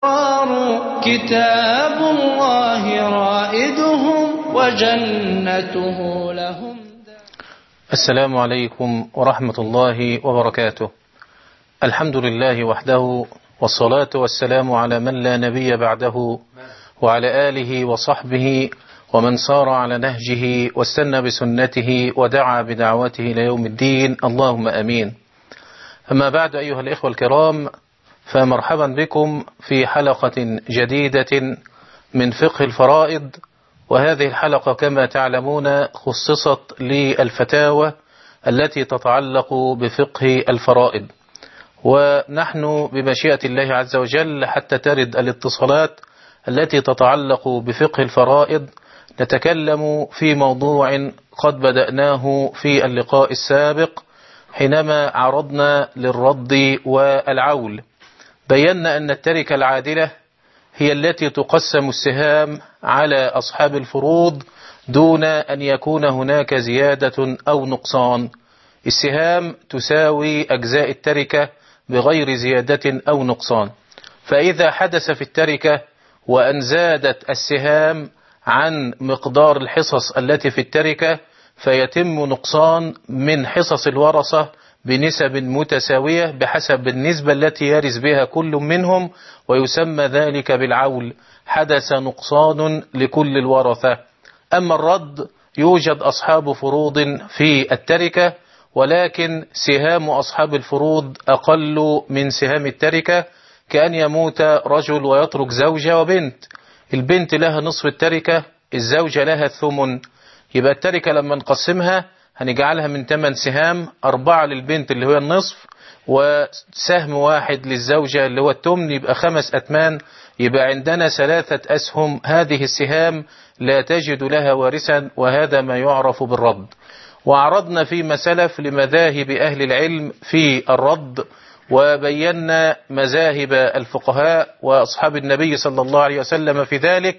كتاب الله رائدهم وجنته لهم السلام عليكم ورحمة الله وبركاته الحمد لله وحده والصلاة والسلام على من لا نبي بعده وعلى آله وصحبه ومن سار على نهجه واستنى بسنته ودعا بدعوته إلى يوم الدين اللهم أمين أما بعد أيها الإخوة الكرام فمرحبا بكم في حلقة جديدة من فقه الفرائض وهذه الحلقة كما تعلمون خصصت للفتاوى التي تتعلق بفقه الفرائض ونحن بمشيئة الله عز وجل حتى ترد الاتصالات التي تتعلق بفقه الفرائض نتكلم في موضوع قد بدأناه في اللقاء السابق حينما عرضنا للرد والعول بينا أن التركة العادلة هي التي تقسم السهام على أصحاب الفروض دون أن يكون هناك زيادة أو نقصان السهام تساوي أجزاء التركة بغير زيادة أو نقصان فإذا حدث في التركة وأن زادت السهام عن مقدار الحصص التي في التركة فيتم نقصان من حصص الورثة بنسب متساوية بحسب النسبة التي يرث بها كل منهم ويسمى ذلك بالعول حدث نقصان لكل الورثة أما الرد يوجد أصحاب فروض في التركة ولكن سهام أصحاب الفروض أقل من سهام التركة كأن يموت رجل ويترك زوجة وبنت البنت لها نصف التركة الزوجة لها الثمن يبقى التركة لما نقسمها هنجعلها من 8 سهام أربعة للبنت اللي هو النصف وسهم واحد للزوجة اللي هو التمن يبقى خمس أتمان يبقى عندنا ثلاثة أسهم هذه السهام لا تجد لها وارثا وهذا ما يعرف بالرد وعرضنا فيما سلف لمذاهب أهل العلم في الرد وبينا مذاهب الفقهاء وأصحاب النبي صلى الله عليه وسلم في ذلك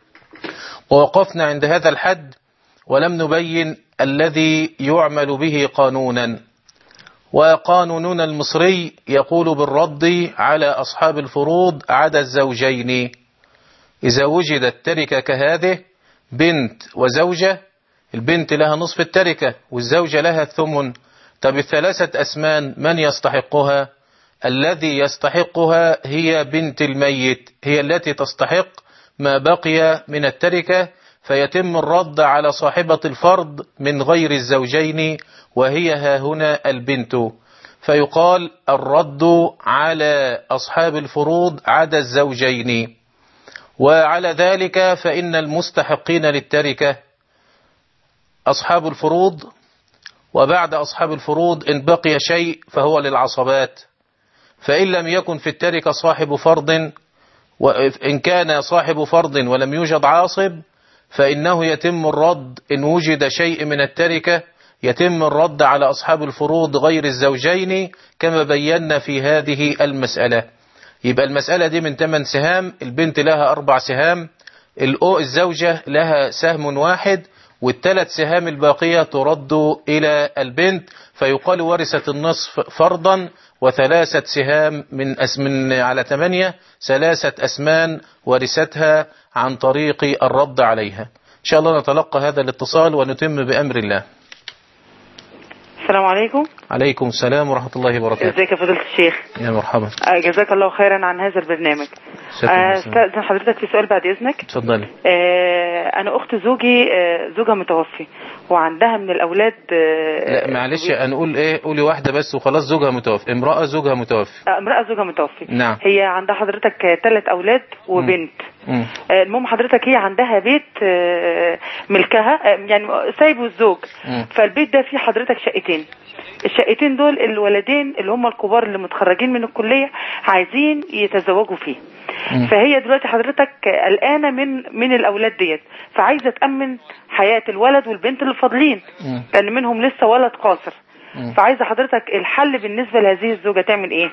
ووقفنا عند هذا الحد ولم نبين الذي يعمل به قانونا وقانوننا المصري يقول بالرد على أصحاب الفروض عدا الزوجين إذا وجدت تركة كهذه بنت وزوجة البنت لها نصف التركة والزوجة لها الثمن طب الثلاثة أسمان من يستحقها الذي يستحقها هي بنت الميت هي التي تستحق ما بقي من التركة فيتم الرد على صاحبة الفرض من غير الزوجين وهي ها هنا البنت فيقال الرد على أصحاب الفروض عدا الزوجين وعلى ذلك فإن المستحقين للتركة أصحاب الفروض وبعد أصحاب الفروض إن بقي شيء فهو للعصبات فإن لم يكن في التركة صاحب فرض وإن كان صاحب فرض ولم يوجد عاصب فإنه يتم الرد إن وجد شيء من التركة يتم الرد على أصحاب الفروض غير الزوجين كما بينا في هذه المسألة يبقى المسألة دي من 8 سهام البنت لها أربع سهام الزوجة لها سهم واحد والثلاث سهام الباقية ترد إلى البنت فيقال ورثة النصف فرضا وثلاثة سهام من أسمن على ثمانية ثلاثة أسمان ورثتها عن طريق الرد عليها إن شاء الله نتلقى هذا الاتصال ونتم بأمر الله السلام عليكم عليكم السلام ورحمة الله وبركاته ازيك يا فضيلة الشيخ يا مرحبا آه، جزاك الله خيرا عن هذا البرنامج شكرا آه، جزيلا. استاذن حضرتك في سؤال بعد اذنك تفضلي آه، انا اخت زوجي آه، زوجها متوفي وعندها من الاولاد آه، لا معلش هنقول ايه قولي واحدة بس وخلاص زوجها متوفي امرأة زوجها متوفي آه، امرأة زوجها متوفي نعم. هي عندها حضرتك ثلاث اولاد وبنت مم. آه، المهم حضرتك هي عندها بيت آه، ملكها آه، يعني سايبه الزوج مم. فالبيت ده فيه حضرتك شقتين الشقتين دول الولدين اللي هم الكبار اللي متخرجين من الكلية عايزين يتزوجوا فيه مم. فهي دلوقتي حضرتك قلقانة من من الأولاد ديت فعايزة تأمن حياة الولد والبنت اللي فاضلين مم. لأن منهم لسه ولد قاصر مم. فعايزة حضرتك الحل بالنسبة لهذه الزوجة تعمل ايه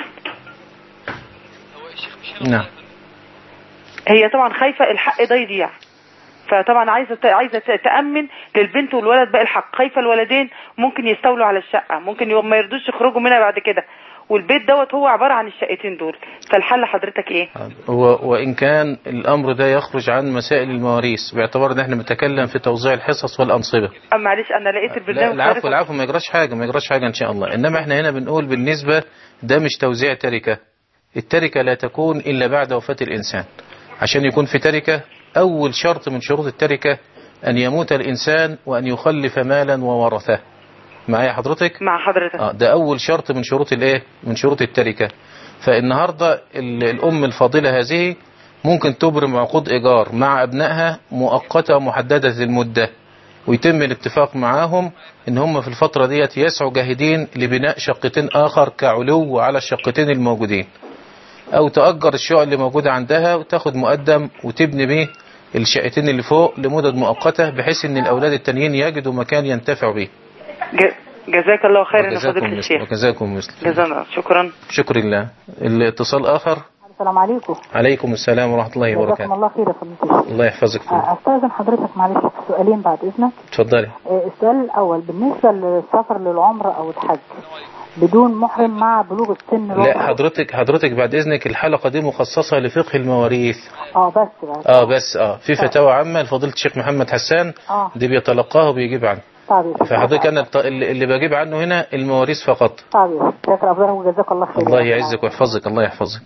نعم هي طبعا خايفة الحق ده يضيع فطبعا عايزه عايزه تامن للبنت والولد باقي الحق خايفه الولدين ممكن يستولوا على الشقه ممكن يوم ما يرضوش يخرجوا منها بعد كده والبيت دوت هو عباره عن الشقتين دول فالحل حضرتك ايه و- وإن كان الأمر ده يخرج عن مسائل المواريث باعتبار إن احنا بنتكلم في توزيع الحصص والأنصبة أما معلش انا لقيت لا البرنامج العفو حضرتك- العفو ما يجراش حاجة ما يجراش حاجة إن شاء الله إنما احنا هنا بنقول بالنسبة ده مش توزيع تركة التركة لا تكون إلا بعد وفاة الإنسان عشان يكون في تركة أول شرط من شروط التركة أن يموت الإنسان وأن يخلف مالا وورثه معايا حضرتك مع حضرتك آه ده أول شرط من شروط الإيه من شروط التركة فالنهاردة ال- الأم الفاضلة هذه ممكن تبرم عقود إيجار مع أبنائها مؤقتة ومحددة المدة ويتم الاتفاق معاهم ان هم في الفترة ديت يسعوا جاهدين لبناء شقتين آخر كعلو على الشقتين الموجودين أو تأجر الشقق اللي موجودة عندها وتاخد مقدم وتبني بيه الشقتين اللي فوق لمدد مؤقتة بحيث ان الأولاد التانيين يجدوا مكان ينتفعوا بيه ج- جزاك الله خيرا يا وجزاكم فضيلة مثل الشيخ وجزاكم مثل جزانا شكرا شكر الله الاتصال آخر السلام عليكم عليكم السلام ورحمة الله جزاكم وبركاته الله خير يا فضيلة الشيخ الله يحفظك فيه. آه، استاذن حضرتك معلش في سؤالين بعد اذنك اتفضلي آه، السؤال الاول بالنسبه للسفر للعمره او الحج بدون محرم مع بلوغ السن لا الواحد. حضرتك حضرتك بعد إذنك الحلقة دي مخصصة لفقه المواريث اه بس بقى اه بس اه في فتاوى عامة لفضيلة الشيخ محمد حسان اه دي بيتلقاها وبيجيب عنه طيب يا شيخ. فحضرتك انا الط- اللي اللي بجيب عنه هنا المواريث فقط طيب يا شيخ شكرا افضل وجزاك الله خير الله يعزك ويحفظك الله يحفظك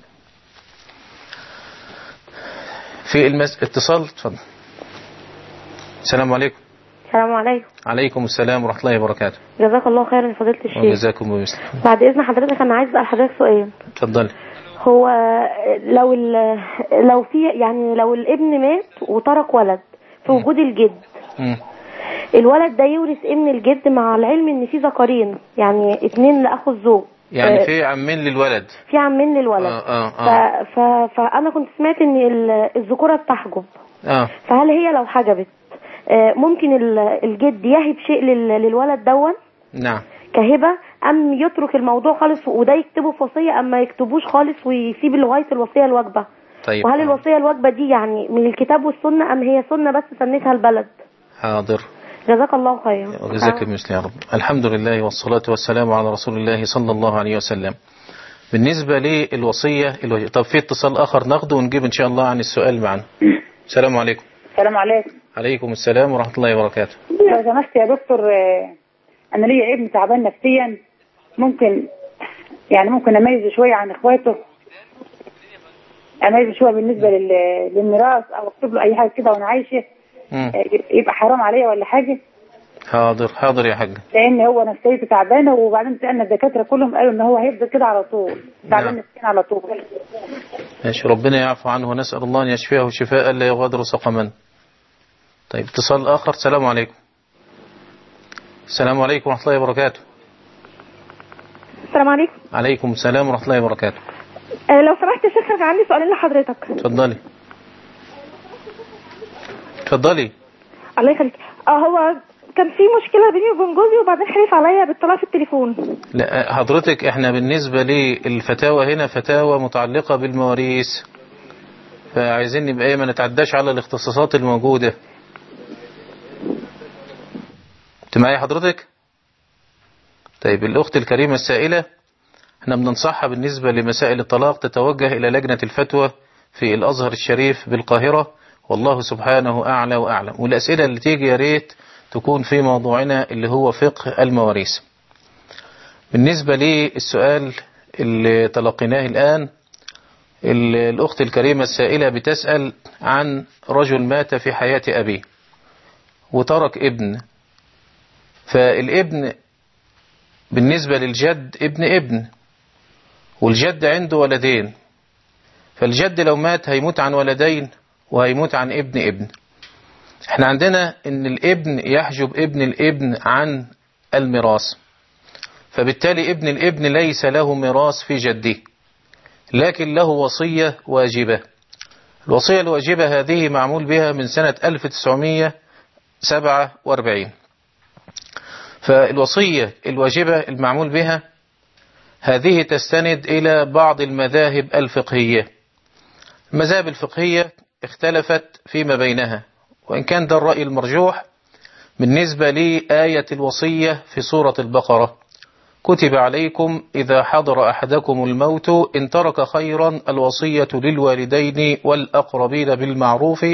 في المس... اتصال اتفضل السلام عليكم السلام عليكم عليكم السلام ورحمة الله وبركاته جزاك الله خيرا يا فضيلة الشيخ وجزاكم بمثل بعد إذن حضرتك أنا عايز أسأل حضرتك سؤال اتفضلي هو لو ال- لو في يعني لو الابن مات وترك ولد في وجود الجد مم. الولد ده يورث ابن الجد مع العلم ان في ذكرين يعني اتنين لاخو الزوج يعني آه، في عمين للولد في عمين للولد اه اه ف... اه, ف... فانا كنت سمعت ان ال- الذكوره بتحجب آه. فهل هي لو حجبت آه، ممكن ال- الجد يهب شيء لل... للولد دون نعم كهبه ام يترك الموضوع خالص وده يكتبه في وصيه ام ما يكتبوش خالص ويسيب لغايه الوصيه الواجبه طيب وهل آه. الوصيه الواجبه دي يعني من الكتاب والسنه ام هي سنه بس سنتها البلد حاضر جزاك الله خيرا وجزاك بمثل يا رب الحمد لله والصلاة والسلام على رسول الله صلى الله عليه وسلم بالنسبة للوصية الوجه. طب في اتصال آخر ناخده ونجيب إن شاء الله عن السؤال معنا السلام عليكم السلام عليكم عليكم السلام ورحمة الله وبركاته لو سمحت يا دكتور آه، انا ليا ابن تعبان نفسيا ممكن يعني ممكن اميزه شويه عن اخواته اميزه شويه بالنسبه لل- للميراث او اكتب له اي حاجه كده وانا عايشه مم. آه، يبقى حرام عليا ولا حاجه حاضر حاضر يا حاج لان هو نفسيته تعبانه وبعدين سالنا الدكاتره كلهم قالوا ان هو هيفضل كده على طول تعبان نعم. نفسيا على طول ماشي ربنا يعفو عنه ونسأل الله أن يشفيه شفاء لا يغادر سقما طيب اتصال آخر السلام عليكم السلام عليكم ورحمة الله وبركاته السلام عليكم عليكم السلام ورحمة الله وبركاته آه، لو سمحت يا شيخ كان عندي سؤالين لحضرتك اتفضلي اتفضلي الله يخليك اه هو كان في مشكله بيني وبين جوزي وبعدين حلف عليا بالطلاق في التليفون لا حضرتك احنا بالنسبة للفتاوى هنا فتاوى متعلقة بالمواريث فعايزين نبقى ايه ما نتعداش على الاختصاصات الموجودة انت معايا حضرتك طيب الاخت الكريمة السائلة احنا بننصحها بالنسبة لمسائل الطلاق تتوجه الى لجنة الفتوى في الازهر الشريف بالقاهرة والله سبحانه اعلى واعلم والاسئلة اللي تيجي يا ريت تكون في موضوعنا اللي هو فقه المواريث بالنسبة للسؤال اللي تلقيناه الآن ال- الأخت الكريمة السائلة بتسأل عن رجل مات في حياة أبيه وترك ابن فالابن بالنسبة للجد ابن ابن والجد عنده ولدين فالجد لو مات هيموت عن ولدين وهيموت عن ابن ابن احنا عندنا ان الابن يحجب ابن الابن عن الميراث فبالتالي ابن الابن ليس له ميراث في جده لكن له وصية واجبة الوصية الواجبة هذه معمول بها من سنة 1947 فالوصية الواجبة المعمول بها هذه تستند إلى بعض المذاهب الفقهية المذاهب الفقهية اختلفت فيما بينها وإن كان ده الرأي المرجوح بالنسبة لآية الوصية في سورة البقرة كتب عليكم إذا حضر أحدكم الموت إن ترك خيرا الوصية للوالدين والأقربين بالمعروف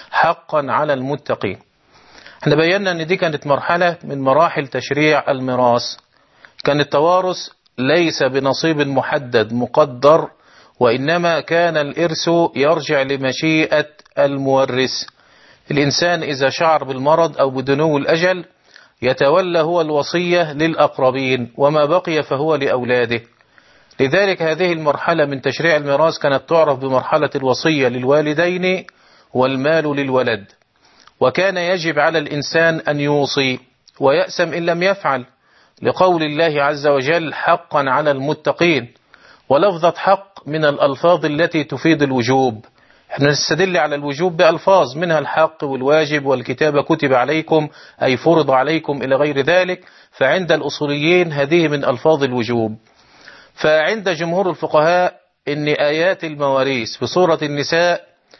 حقا على المتقين احنا بينا ان دي كانت مرحلة من مراحل تشريع الميراث كان التوارث ليس بنصيب محدد مقدر وإنما كان الإرث يرجع لمشيئة المورث الإنسان إذا شعر بالمرض أو بدنو الأجل يتولى هو الوصية للأقربين وما بقي فهو لأولاده لذلك هذه المرحلة من تشريع الميراث كانت تعرف بمرحلة الوصية للوالدين والمال للولد وكان يجب على الإنسان أن يوصي ويأسم إن لم يفعل لقول الله عز وجل حقا على المتقين ولفظة حق من الألفاظ التي تفيد الوجوب احنا نستدل على الوجوب بألفاظ منها الحق والواجب والكتابة كتب عليكم أي فرض عليكم إلى غير ذلك فعند الأصوليين هذه من ألفاظ الوجوب فعند جمهور الفقهاء إن آيات المواريث في سورة النساء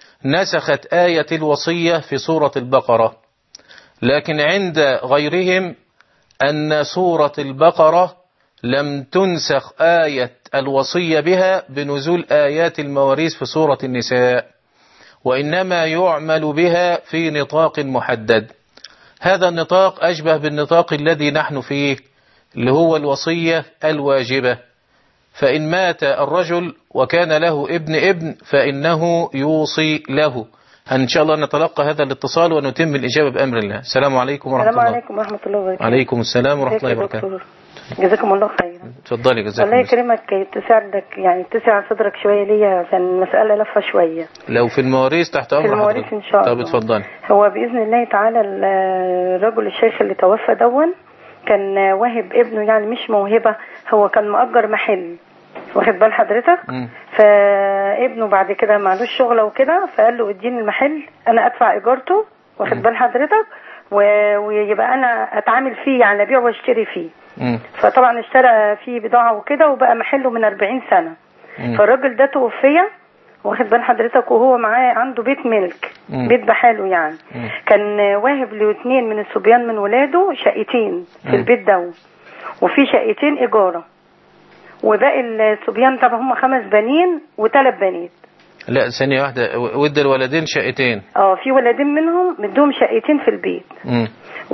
نسخت آية الوصية في سورة البقرة لكن عند غيرهم أن سورة البقرة لم تنسخ آية الوصية بها بنزول آيات المواريث في سورة النساء وإنما يعمل بها في نطاق محدد هذا النطاق أشبه بالنطاق الذي نحن فيه اللي هو الوصية الواجبة فإن مات الرجل وكان له ابن ابن فإنه يوصي له إن شاء الله نتلقى هذا الاتصال ونتم الإجابة بأمر الله السلام عليكم ورحمة السلام الله عليكم ورحمة الله وبركاته عليكم السلام ورحمة ازيك الله يا وبركاته دكتور؟ جزاكم الله خيرا اتفضلي جزاك الله الله خير. يكرمك تساعدك يعني تسع صدرك شوية ليا عشان المسألة لفة شوية لو في المواريث تحت أمر في المواريث حضرتك. إن شاء طب الله. اتفضلي هو بإذن الله تعالى ال- الرجل الشيخ اللي توفى دون كان واهب ابنه يعني مش موهبة هو كان مأجر محل واخد بال حضرتك مم. فابنه بعد كده ما عندوش شغله وكده فقال له اديني المحل انا ادفع ايجارته واخد بال حضرتك و- ويبقى انا اتعامل فيه يعني ابيع واشتري فيه مم. فطبعا اشترى فيه بضاعه وكده وبقى محله من 40 سنه مم. فالراجل ده توفي واخد بال حضرتك وهو معاه عنده بيت ملك مم. بيت بحاله يعني مم. كان واهب لاثنين من الصبيان من ولاده شقتين في مم. البيت ده وفي شقتين ايجاره وباقي الصبيان طبعا هم خمس بنين وثلاث بنات لا ثانية واحدة ودي الولدين شقتين اه في ولدين منهم مدوهم شقتين في البيت مم.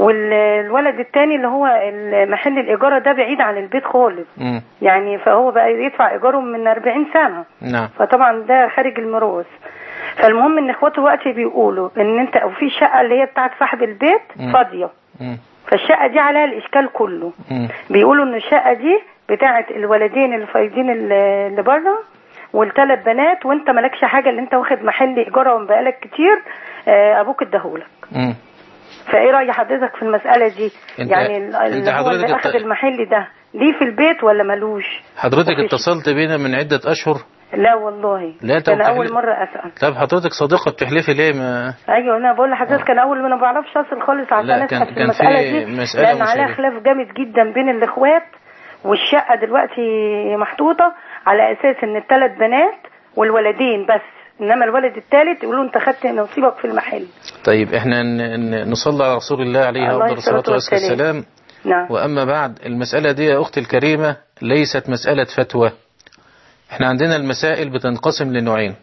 والولد التاني اللي هو محل الإيجار ده بعيد عن البيت خالص مم. يعني فهو بقى يدفع إيجاره من 40 سنة نعم فطبعا ده خارج الميراث فالمهم ان اخواته دلوقتي بيقولوا ان انت او في شقه اللي هي بتاعت صاحب البيت مم. فاضيه مم. فالشقه دي عليها الاشكال كله مم. بيقولوا ان الشقه دي بتاعت الولدين اللي فايضين اللي اللي بره والثلاث بنات وانت مالكش حاجه اللي انت واخد محل ايجاره بقالك كتير آه، ابوك اداهولك مم. فايه راي حضرتك في المساله دي انت- يعني ال- انت اللي هو حضرتك اللي الت- اخد المحل ده ليه في البيت ولا ملوش حضرتك مفيش. اتصلت بينا من عدة أشهر لا والله لا، طب انا اول تحل- مره اسال طب حضرتك صديقة بتحلفي ليه ما ايوه انا بقول لحضرتك كان اول ما انا ما بعرفش اصل خالص عشان لا، اسال كان- في كان المساله في دي مسألة لان عليها ومسألة. خلاف جامد جدا بين الاخوات والشقه دلوقتي محطوطه على اساس ان الثلاث بنات والولدين بس انما الولد الثالث يقولوا انت خدت نصيبك في المحل طيب احنا ن- ن- نصلي على رسول الله عليه الله أفضل الصلاة الصلاة وأزكى والسلام. السلام نعم وأما بعد المسألة دي يا أختي الكريمة ليست مسألة فتوى احنا عندنا المسائل بتنقسم لنوعين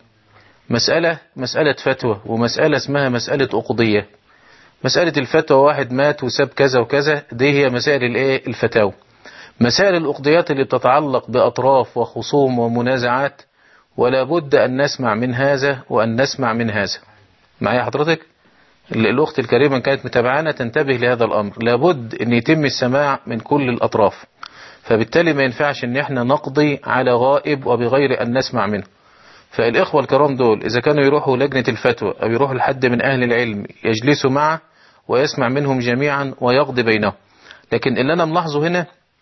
مسألة مسألة فتوى ومسألة اسمها مسألة أقضية مسألة الفتوى واحد مات وساب كذا وكذا دي هي مسائل الايه الفتاوى مسائل الأقضيات اللي بتتعلق بأطراف وخصوم ومنازعات ولا بد أن نسمع من هذا وأن نسمع من هذا معايا حضرتك ال- الأخت الكريمة كانت متابعانا تنتبه لهذا الأمر لابد أن يتم السماع من كل الأطراف فبالتالي ما ينفعش أن احنا نقضي على غائب وبغير أن نسمع منه فالإخوة الكرام دول إذا كانوا يروحوا لجنة الفتوى أو يروحوا لحد من أهل العلم يجلسوا معه ويسمع منهم جميعا ويقضي بينهم لكن اللي أنا ملاحظه هنا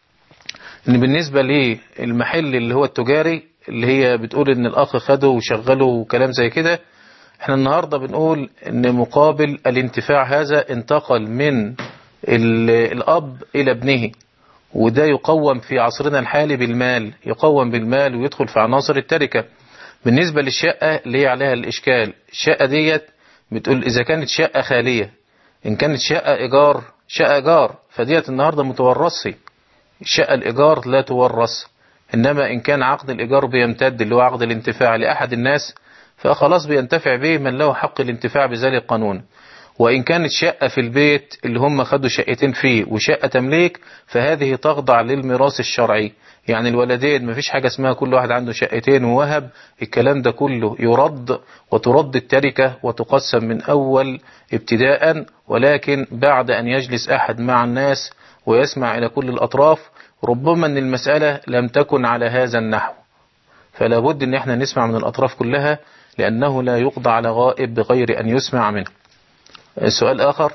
ان بالنسبة للمحل اللي هو التجاري اللي هي بتقول ان الاخ خده وشغله وكلام زي كده احنا النهاردة بنقول ان مقابل الانتفاع هذا انتقل من ال- الاب الى ابنه وده يقوم في عصرنا الحالي بالمال يقوم بالمال ويدخل في عناصر التركة بالنسبة للشقة اللي هي عليها الإشكال الشقة ديت بتقول إذا كانت شقة خالية إن كانت شقة إيجار شقة إيجار فديت النهاردة متورثي شقة الإيجار لا تورث إنما إن كان عقد الإيجار بيمتد اللي هو عقد الانتفاع لأحد الناس فخلاص بينتفع به من له حق الانتفاع بذلك القانون وإن كانت شقة في البيت اللي هم خدوا شقتين فيه وشقة تمليك فهذه تخضع للميراث الشرعي يعني الولدين مفيش حاجة اسمها كل واحد عنده شقتين ووهب الكلام ده كله يرد وترد التركة وتقسم من أول ابتداء ولكن بعد أن يجلس أحد مع الناس ويسمع إلى كل الأطراف ربما أن المسألة لم تكن على هذا النحو فلا بد أن احنا نسمع من الأطراف كلها لأنه لا يقضى على غائب بغير أن يسمع منه سؤال آخر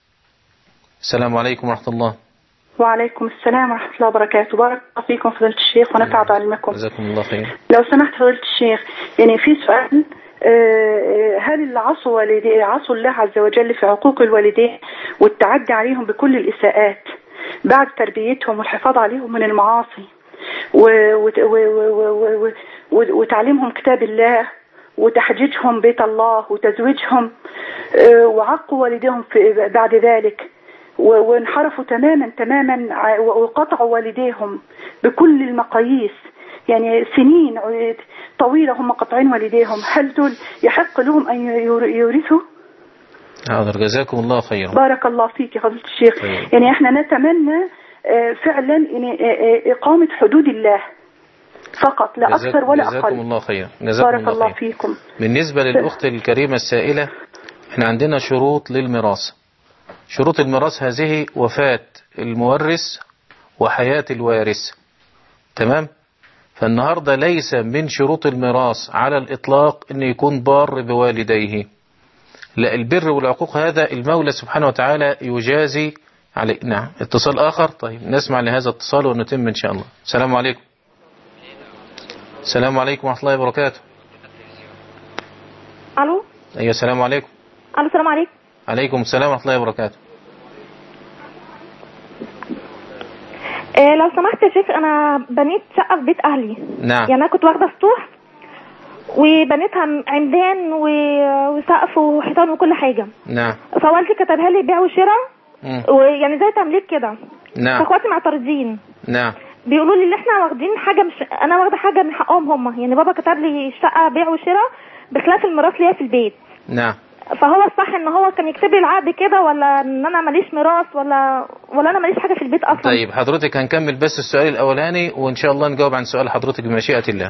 السلام عليكم ورحمة الله وعليكم السلام ورحمة الله وبركاته بارك الله فيكم فضيلة الشيخ ونفع بعلمكم جزاكم الله خير لو سمحت فضيلة الشيخ يعني في سؤال آه، هل اللي عصوا والدي عصوا الله عز وجل في عقوق الوالدين والتعدي عليهم بكل الإساءات بعد تربيتهم والحفاظ عليهم من المعاصي و- وت- و- و- و- و- و- وتعليمهم كتاب الله وتحجيجهم بيت الله وتزويجهم آه، وعقوا والديهم في بعد ذلك و- وانحرفوا تماما تماما ع- وقطعوا والديهم بكل المقاييس يعني سنين ع- طويلة هم قطعين والديهم هل دول يحق لهم أن يور- يورثوا حاضر جزاكم الله خيرا بارك الله فيك يا فضيلة الشيخ طيب. يعني احنا نتمنى آه، فعلا إن آه، آه، إقامة حدود الله فقط لا جزاك- أكثر ولا جزاكم أقل الله خيرا جزاكم بارك الله خيرا. فيكم بالنسبة للأخت الكريمة السائلة احنا عندنا شروط للميراث شروط الميراث هذه وفاة المورث وحياة الوارث تمام فالنهاردة ليس من شروط الميراث على الإطلاق أن يكون بار بوالديه لا البر والعقوق هذا المولى سبحانه وتعالى يجازي عليه نعم اتصال آخر طيب نسمع لهذا الاتصال ونتم إن شاء الله السلام عليكم السلام عليكم ورحمة الله وبركاته الو أيوة السلام عليكم الو السلام عليكم عليكم السلام ورحمة الله وبركاته آه لو سمحت يا شيخ انا بنيت شقه في بيت اهلي نعم يعني انا كنت واخده سطوح وبنيتها م- عمدان و- وسقف وحيطان وكل حاجه نعم فوالدي كتبها لي بيع وشراء مم. ويعني زي تمليك كده نعم فاخواتي معترضين نعم بيقولوا لي ان احنا واخدين حاجه مش انا واخده حاجه من حقهم هم يعني بابا كتب لي شقه بيع وشراء بخلاف الميراث ليا في البيت نعم فهو الصح ان هو كان يكتب لي العقد كده ولا ان انا ماليش ميراث ولا ولا انا ماليش حاجه في البيت اصلا طيب حضرتك هنكمل بس السؤال الأولاني وإن شاء الله نجاوب عن سؤال حضرتك بمشيئة الله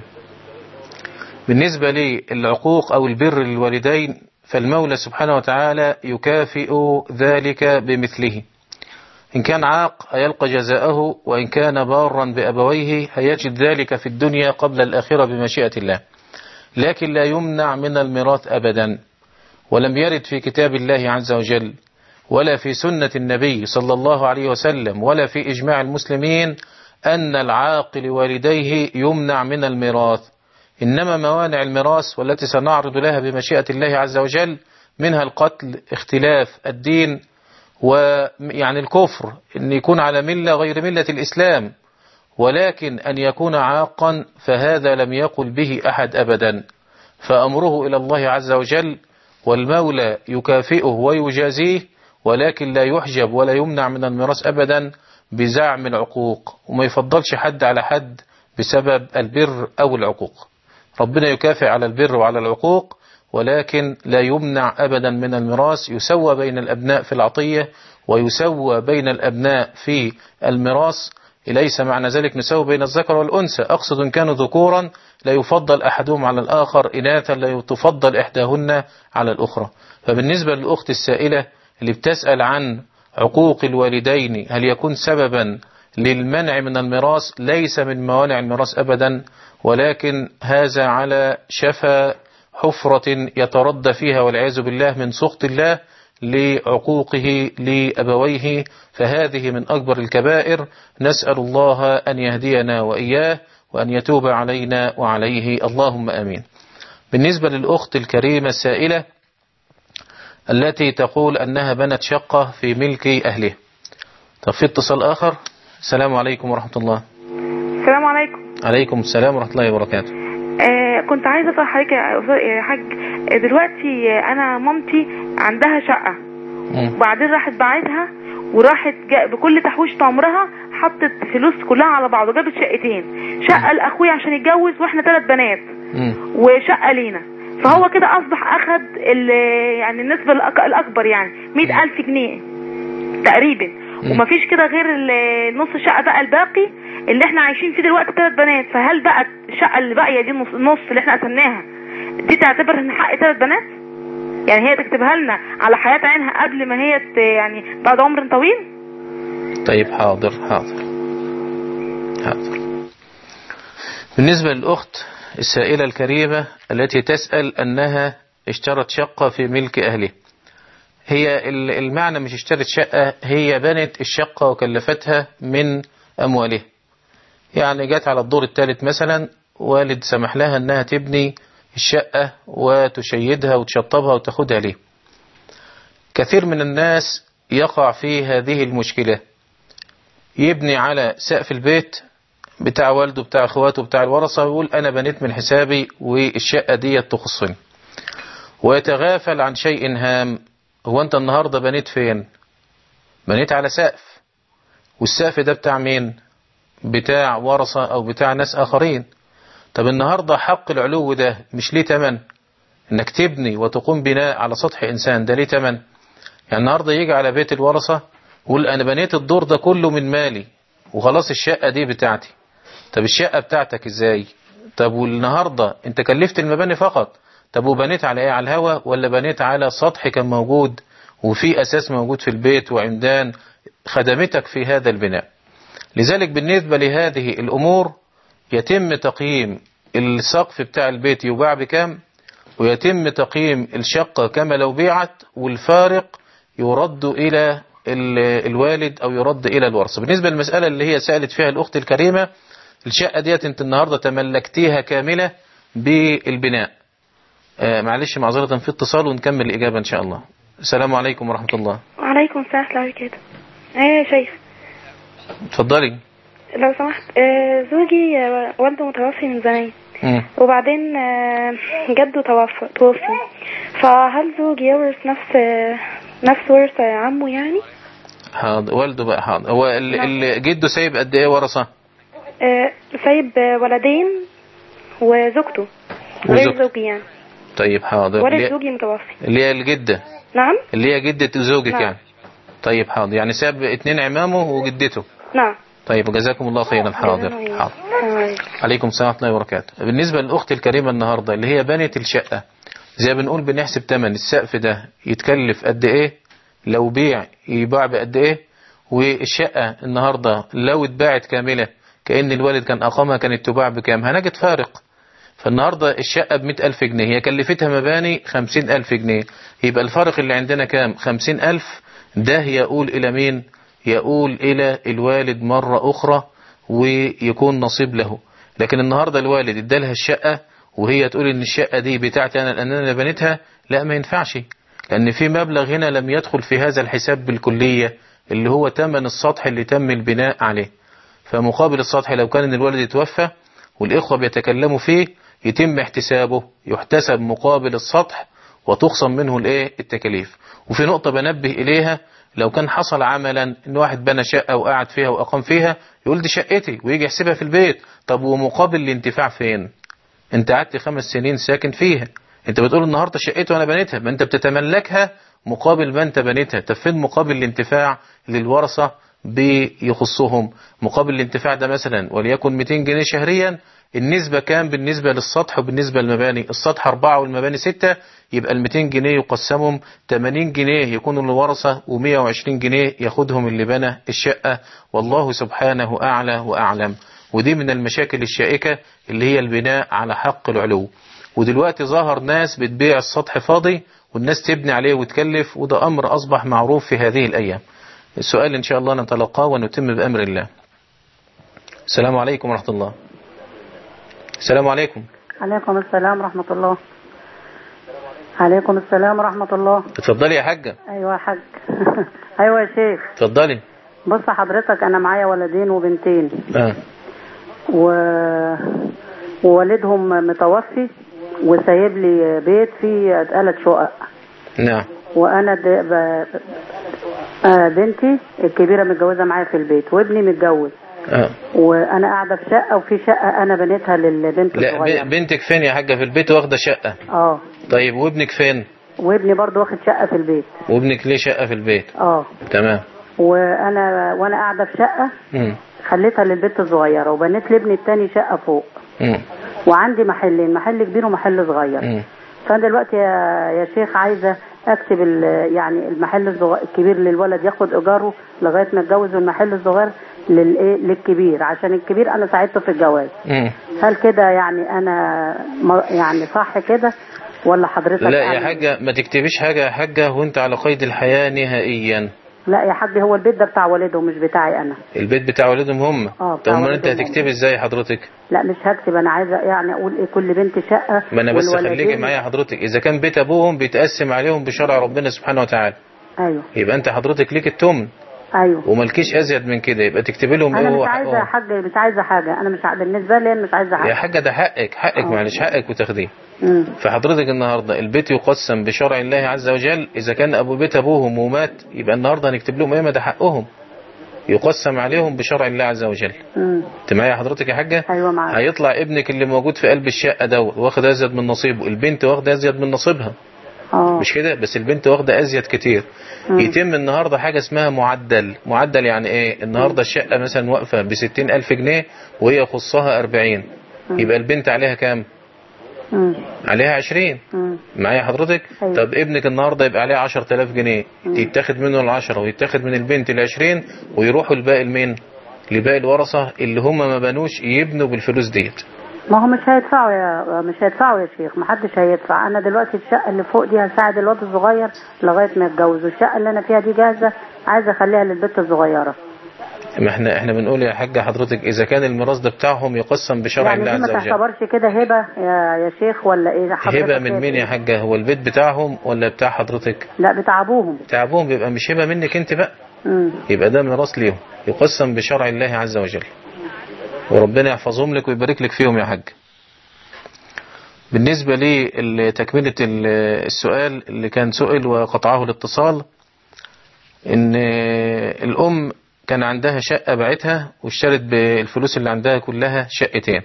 بالنسبة للعقوق أو البر للوالدين فالمولى سبحانه وتعالى يكافئ ذلك بمثله إن كان عاق هيلقى جزاءه وإن كان بارا بأبويه هيجد ذلك في الدنيا قبل الآخرة بمشيئة الله لكن لا يمنع من الميراث أبدا ولم يرد في كتاب الله عز وجل ولا في سنة النبي صلى الله عليه وسلم ولا في إجماع المسلمين أن العاق لوالديه يمنع من الميراث إنما موانع الميراث والتي سنعرض لها بمشيئة الله عز وجل منها القتل اختلاف الدين ويعني الكفر أن يكون على ملة غير ملة الإسلام ولكن أن يكون عاقا فهذا لم يقل به أحد أبدا فأمره إلى الله عز وجل والمولى يكافئه ويجازيه ولكن لا يحجب ولا يمنع من الميراث أبدا بزعم العقوق وما يفضلش حد على حد بسبب البر أو العقوق ربنا يكافئ على البر وعلى العقوق ولكن لا يمنع أبدا من الميراث يسوى بين الأبناء في العطية ويسوى بين الأبناء في الميراث ليس معنى ذلك نسوي بين الذكر والأنثى أقصد إن كانوا ذكورا لا يفضل أحدهم على الآخر إناثا لا تفضل إحداهن على الأخرى فبالنسبة للأخت السائلة اللي بتسأل عن عقوق الوالدين هل يكون سببا للمنع من الميراث ليس من موانع الميراث أبدا ولكن هذا على شفا حفرة يتردى فيها والعياذ بالله من سخط الله لعقوقه لأبويه فهذه من أكبر الكبائر نسأل الله أن يهدينا وإياه وأن يتوب علينا وعليه اللهم آمين بالنسبة للأخت الكريمة السائلة التي تقول أنها بنت شقة في ملك أهله طب في اتصال آخر السلام عليكم ورحمة الله السلام عليكم عليكم السلام ورحمة الله وبركاته آه كنت عايزه اسال حضرتك يا أستاذ- يا حاج آه، دلوقتي آه، انا مامتي عندها شقه مم. وبعدين راحت باعتها وراحت جا- بكل تحويشة عمرها حطت فلوس كلها على بعض وجابت شقتين شقة لأخويا عشان يتجوز واحنا ثلاث بنات مم. وشقة لينا فهو كده أصبح أخد ال- يعني النسبة الأك- الأكبر يعني مئة ألف جنيه تقريبا ومفيش كده غير ال- نص الشقة بقى الباقي اللي احنا عايشين فيه دلوقتي ثلاث بنات فهل بقى الشقة اللي باقية دي النص النص اللي احنا قسمناها دي تعتبر ان حق ثلاث بنات يعني هي تكتبها لنا على حياة عينها قبل ما هي ت- يعني بعد عمر طويل طيب حاضر حاضر حاضر بالنسبة للأخت السائلة الكريمة التي تسأل أنها اشترت شقة في ملك أهله هي ال- المعنى مش اشترت شقة هي بنت الشقة وكلفتها من أموالها يعني جت على الدور الثالث مثلا والد سمح لها أنها تبني الشقة وتشيدها وتشطبها وتاخدها ليه كثير من الناس يقع في هذه المشكلة يبني على سقف البيت بتاع والده بتاع اخواته بتاع الورثة ويقول انا بنيت من حسابي والشقة دي تخصني ويتغافل عن شيء هام هو انت النهاردة بنيت فين بنيت على سقف والسقف ده بتاع مين بتاع ورثة او بتاع ناس اخرين طب النهاردة حق العلو ده مش ليه تمن انك تبني وتقوم بناء على سطح انسان ده ليه تمن يعني النهاردة يجي على بيت الورثة يقول انا بنيت الدور ده كله من مالي وخلاص الشقة دي بتاعتي طب الشقة بتاعتك ازاي طب والنهاردة انت كلفت المباني فقط طب وبنيت على ايه على الهوا ولا بنيت على سطح كان موجود وفي اساس موجود في البيت وعمدان خدمتك في هذا البناء لذلك بالنسبة لهذه الامور يتم تقييم السقف بتاع البيت يباع بكام ويتم تقييم الشقة كما لو بيعت والفارق يرد إلى ال- الوالد أو يرد إلى الورثة بالنسبة للمسألة اللي هي سألت فيها الأخت الكريمة الشقة ديت أنت النهاردة تملكتيها كاملة بالبناء آه معلش معذرة في اتصال ونكمل الإجابة إن شاء الله السلام عليكم ورحمة الله وعليكم السلام ورحمة الله وبركاته ايه يا شيخ اتفضلي لو سمحت آه، زوجي آه، والده متوفي من زمان مم. وبعدين آه، جده توفى توفي فهل زوجي يورث نفس آه، نفس ورث عمه يعني حاضر والده بقى حاضر هو ال- ال- جده سايب قد إيه ورثة آه، سايب آه، ولدين وزوجته غير وزوجته. زوجي يعني طيب حاضر ولد اللي زوجي متوفي اللي هي الجدة نعم اللي هي جدة زوجك نعم. يعني طيب حاضر يعني ساب اتنين عمامه وجدته نعم طيب جزاكم الله خيرا حاضر حاضر السلام عليكم. عليكم السلام ورحمة الله وبركاته بالنسبة للأخت الكريمة النهاردة اللي هي بنت الشقة زي ما بنقول بنحسب تمن السقف ده يتكلف قد ايه لو بيع يباع بقد ايه والشقة النهاردة لو اتباعت كاملة كأن الوالد كان أقامها كانت تباع بكام هنجد فارق فالنهاردة الشقة بمئة ألف جنيه هي كلفتها مباني خمسين ألف جنيه يبقى الفارق اللي عندنا كام خمسين ألف ده يقول إلى مين يقول إلى الوالد مرة أخرى ويكون نصيب له لكن النهاردة الوالد ادالها الشقة وهي تقول ان الشقة دي بتاعتي انا لان انا بنيتها لا ما ينفعش لان في مبلغ هنا لم يدخل في هذا الحساب بالكلية اللي هو تمن السطح اللي تم البناء عليه فمقابل السطح لو كان الوالد يتوفى والإخوة بيتكلموا فيه يتم احتسابه يحتسب مقابل السطح وتخصم منه الايه التكاليف وفي نقطة بنبه إليها لو كان حصل عملا ان واحد بنى شقة وقعد فيها وأقام فيها يقول دي شقتي ويجي يحسبها في البيت طب ومقابل الانتفاع فين انت قعدت خمس سنين ساكن فيها انت بتقول النهاردة شقتي وانا بنيتها ما انت بتتملكها مقابل ما انت بنيتها طب فين مقابل الانتفاع للورثة بيخصهم مقابل الانتفاع ده مثلا وليكن 200 جنيه شهريا النسبة كام بالنسبة للسطح وبالنسبة للمباني السطح أربعة والمباني ستة يبقى ال 200 جنيه يقسمهم 80 جنيه يكونوا للورثة و120 جنيه ياخدهم اللي بنى الشقة والله سبحانه أعلى وأعلم ودي من المشاكل الشائكة اللي هي البناء على حق العلو ودلوقتي ظهر ناس بتبيع السطح فاضي والناس تبني عليه وتكلف وده أمر أصبح معروف في هذه الأيام السؤال إن شاء الله نتلقاه ونتم بأمر الله السلام عليكم ورحمة الله السلام عليكم عليكم السلام ورحمة الله عليكم السلام ورحمة الله اتفضلي يا حاجة أيوة يا حاج أيوة يا شيخ اتفضلي بص حضرتك أنا معايا ولدين وبنتين آه. و... ووالدهم متوفي وسايب لي بيت فيه ثلاث شقق نعم وأنا د... ب... آه بنتي الكبيرة متجوزة معايا في البيت وابني متجوز آه. وانا قاعدة في شقة وفي شقة انا بنيتها للبنت لا الصغيرة ب- بنتك فين يا حاجة في البيت واخدة شقة اه طيب وابنك فين وابني برضو واخد شقة في البيت وابنك ليه شقة في البيت اه تمام وانا وانا قاعدة في شقة مم. خليتها للبنت الصغيرة وبنيت لابني التاني شقة فوق مم. وعندي محلين محل كبير ومحل صغير مم. فانا دلوقتي يا يا شيخ عايزه اكتب ال- يعني المحل الصغ- الكبير للولد ياخد ايجاره لغايه ما يتجوز والمحل الصغير للايه للكبير عشان الكبير انا ساعدته في الجواز مم. هل كده يعني انا م- يعني صح كده ولا حضرتك لا يا أعمل- حاجة ما تكتبيش حاجة يا حاجة وانت على قيد الحياة نهائيا لا يا حاج هو البيت ده بتاع والده مش بتاعي انا البيت بتاع والدهم هم اه طب بتاع امال انت والدهم هم. هتكتبي ازاي حضرتك لا مش هكتب انا عايزه يعني اقول ايه كل بنت شقه ما انا بس والولدين- خليكي معايا حضرتك اذا كان بيت ابوهم بيتقسم عليهم بشرع ربنا سبحانه وتعالى ايوه يبقى انت حضرتك ليك التمن ايوه وملكيش ازيد من كده يبقى تكتبي لهم انا ايه مش هو عايزه يا حقهم حاج مش عايزه حاجه انا مش ع- بالنسبه لي أنا مش عايزه يا حاجه حاجة ده حقك حقك آه. معلش حقك وتاخديه مم. فحضرتك النهاردة البيت يقسم بشرع الله عز وجل إذا كان أبو بيت أبوهم ومات يبقى النهاردة هنكتب لهم إيه ما ده حقهم يقسم عليهم بشرع الله عز وجل مم. انت معايا حضرتك يا حاجة ايوه معاك هيطلع ابنك اللي موجود في قلب الشقة دوت واخد أزيد من نصيبه البنت واخدة أزيد من نصيبها اه مش كده بس البنت واخدة أزيد كتير مم. يتم النهاردة حاجة اسمها معدل معدل يعني ايه النهاردة الشقة مثلا واقفة بستين ألف جنيه وهي يخصها أربعين مم. يبقى البنت عليها كام مم. عليها عشرين مم. معايا حضرتك أيوة. طب ابنك النهاردة يبقى عليه عشر تلاف جنيه مم. يتاخد منه العشرة ويتاخد من البنت العشرين ويروحوا الباقي لمين لباقي الورثة اللي هم ما بنوش يبنوا بالفلوس ديت ما هو مش هيدفعوا يا مش هيدفعوا يا شيخ ما حدش هيدفع انا دلوقتي الشقه اللي فوق دي هساعد الواد الصغير لغايه ما يتجوز والشقه اللي انا فيها دي جاهزه عايزه اخليها للبنت الصغيره ما احنا احنا بنقول يا حاجة حضرتك اذا كان الميراث ده بتاعهم يقسم بشرع يعني الله دي ما عز وجل تعتبرش كده هبه يا يا شيخ ولا ايه حضرتك هبة من شايف مين يا إيه؟ حاجة هو البيت بتاعهم ولا بتاع حضرتك لا بتاع ابوهم بتاع ابوهم بيبقى مش هبة منك انت بقى مم. يبقى ده ميراث ليهم يقسم بشرع الله عز وجل وربنا يحفظهم لك ويبارك لك فيهم يا حاج بالنسبة لتكملة السؤال اللي كان سئل وقطعه الاتصال ان الام كان عندها شقة باعتها واشترت بالفلوس اللي عندها كلها شقتين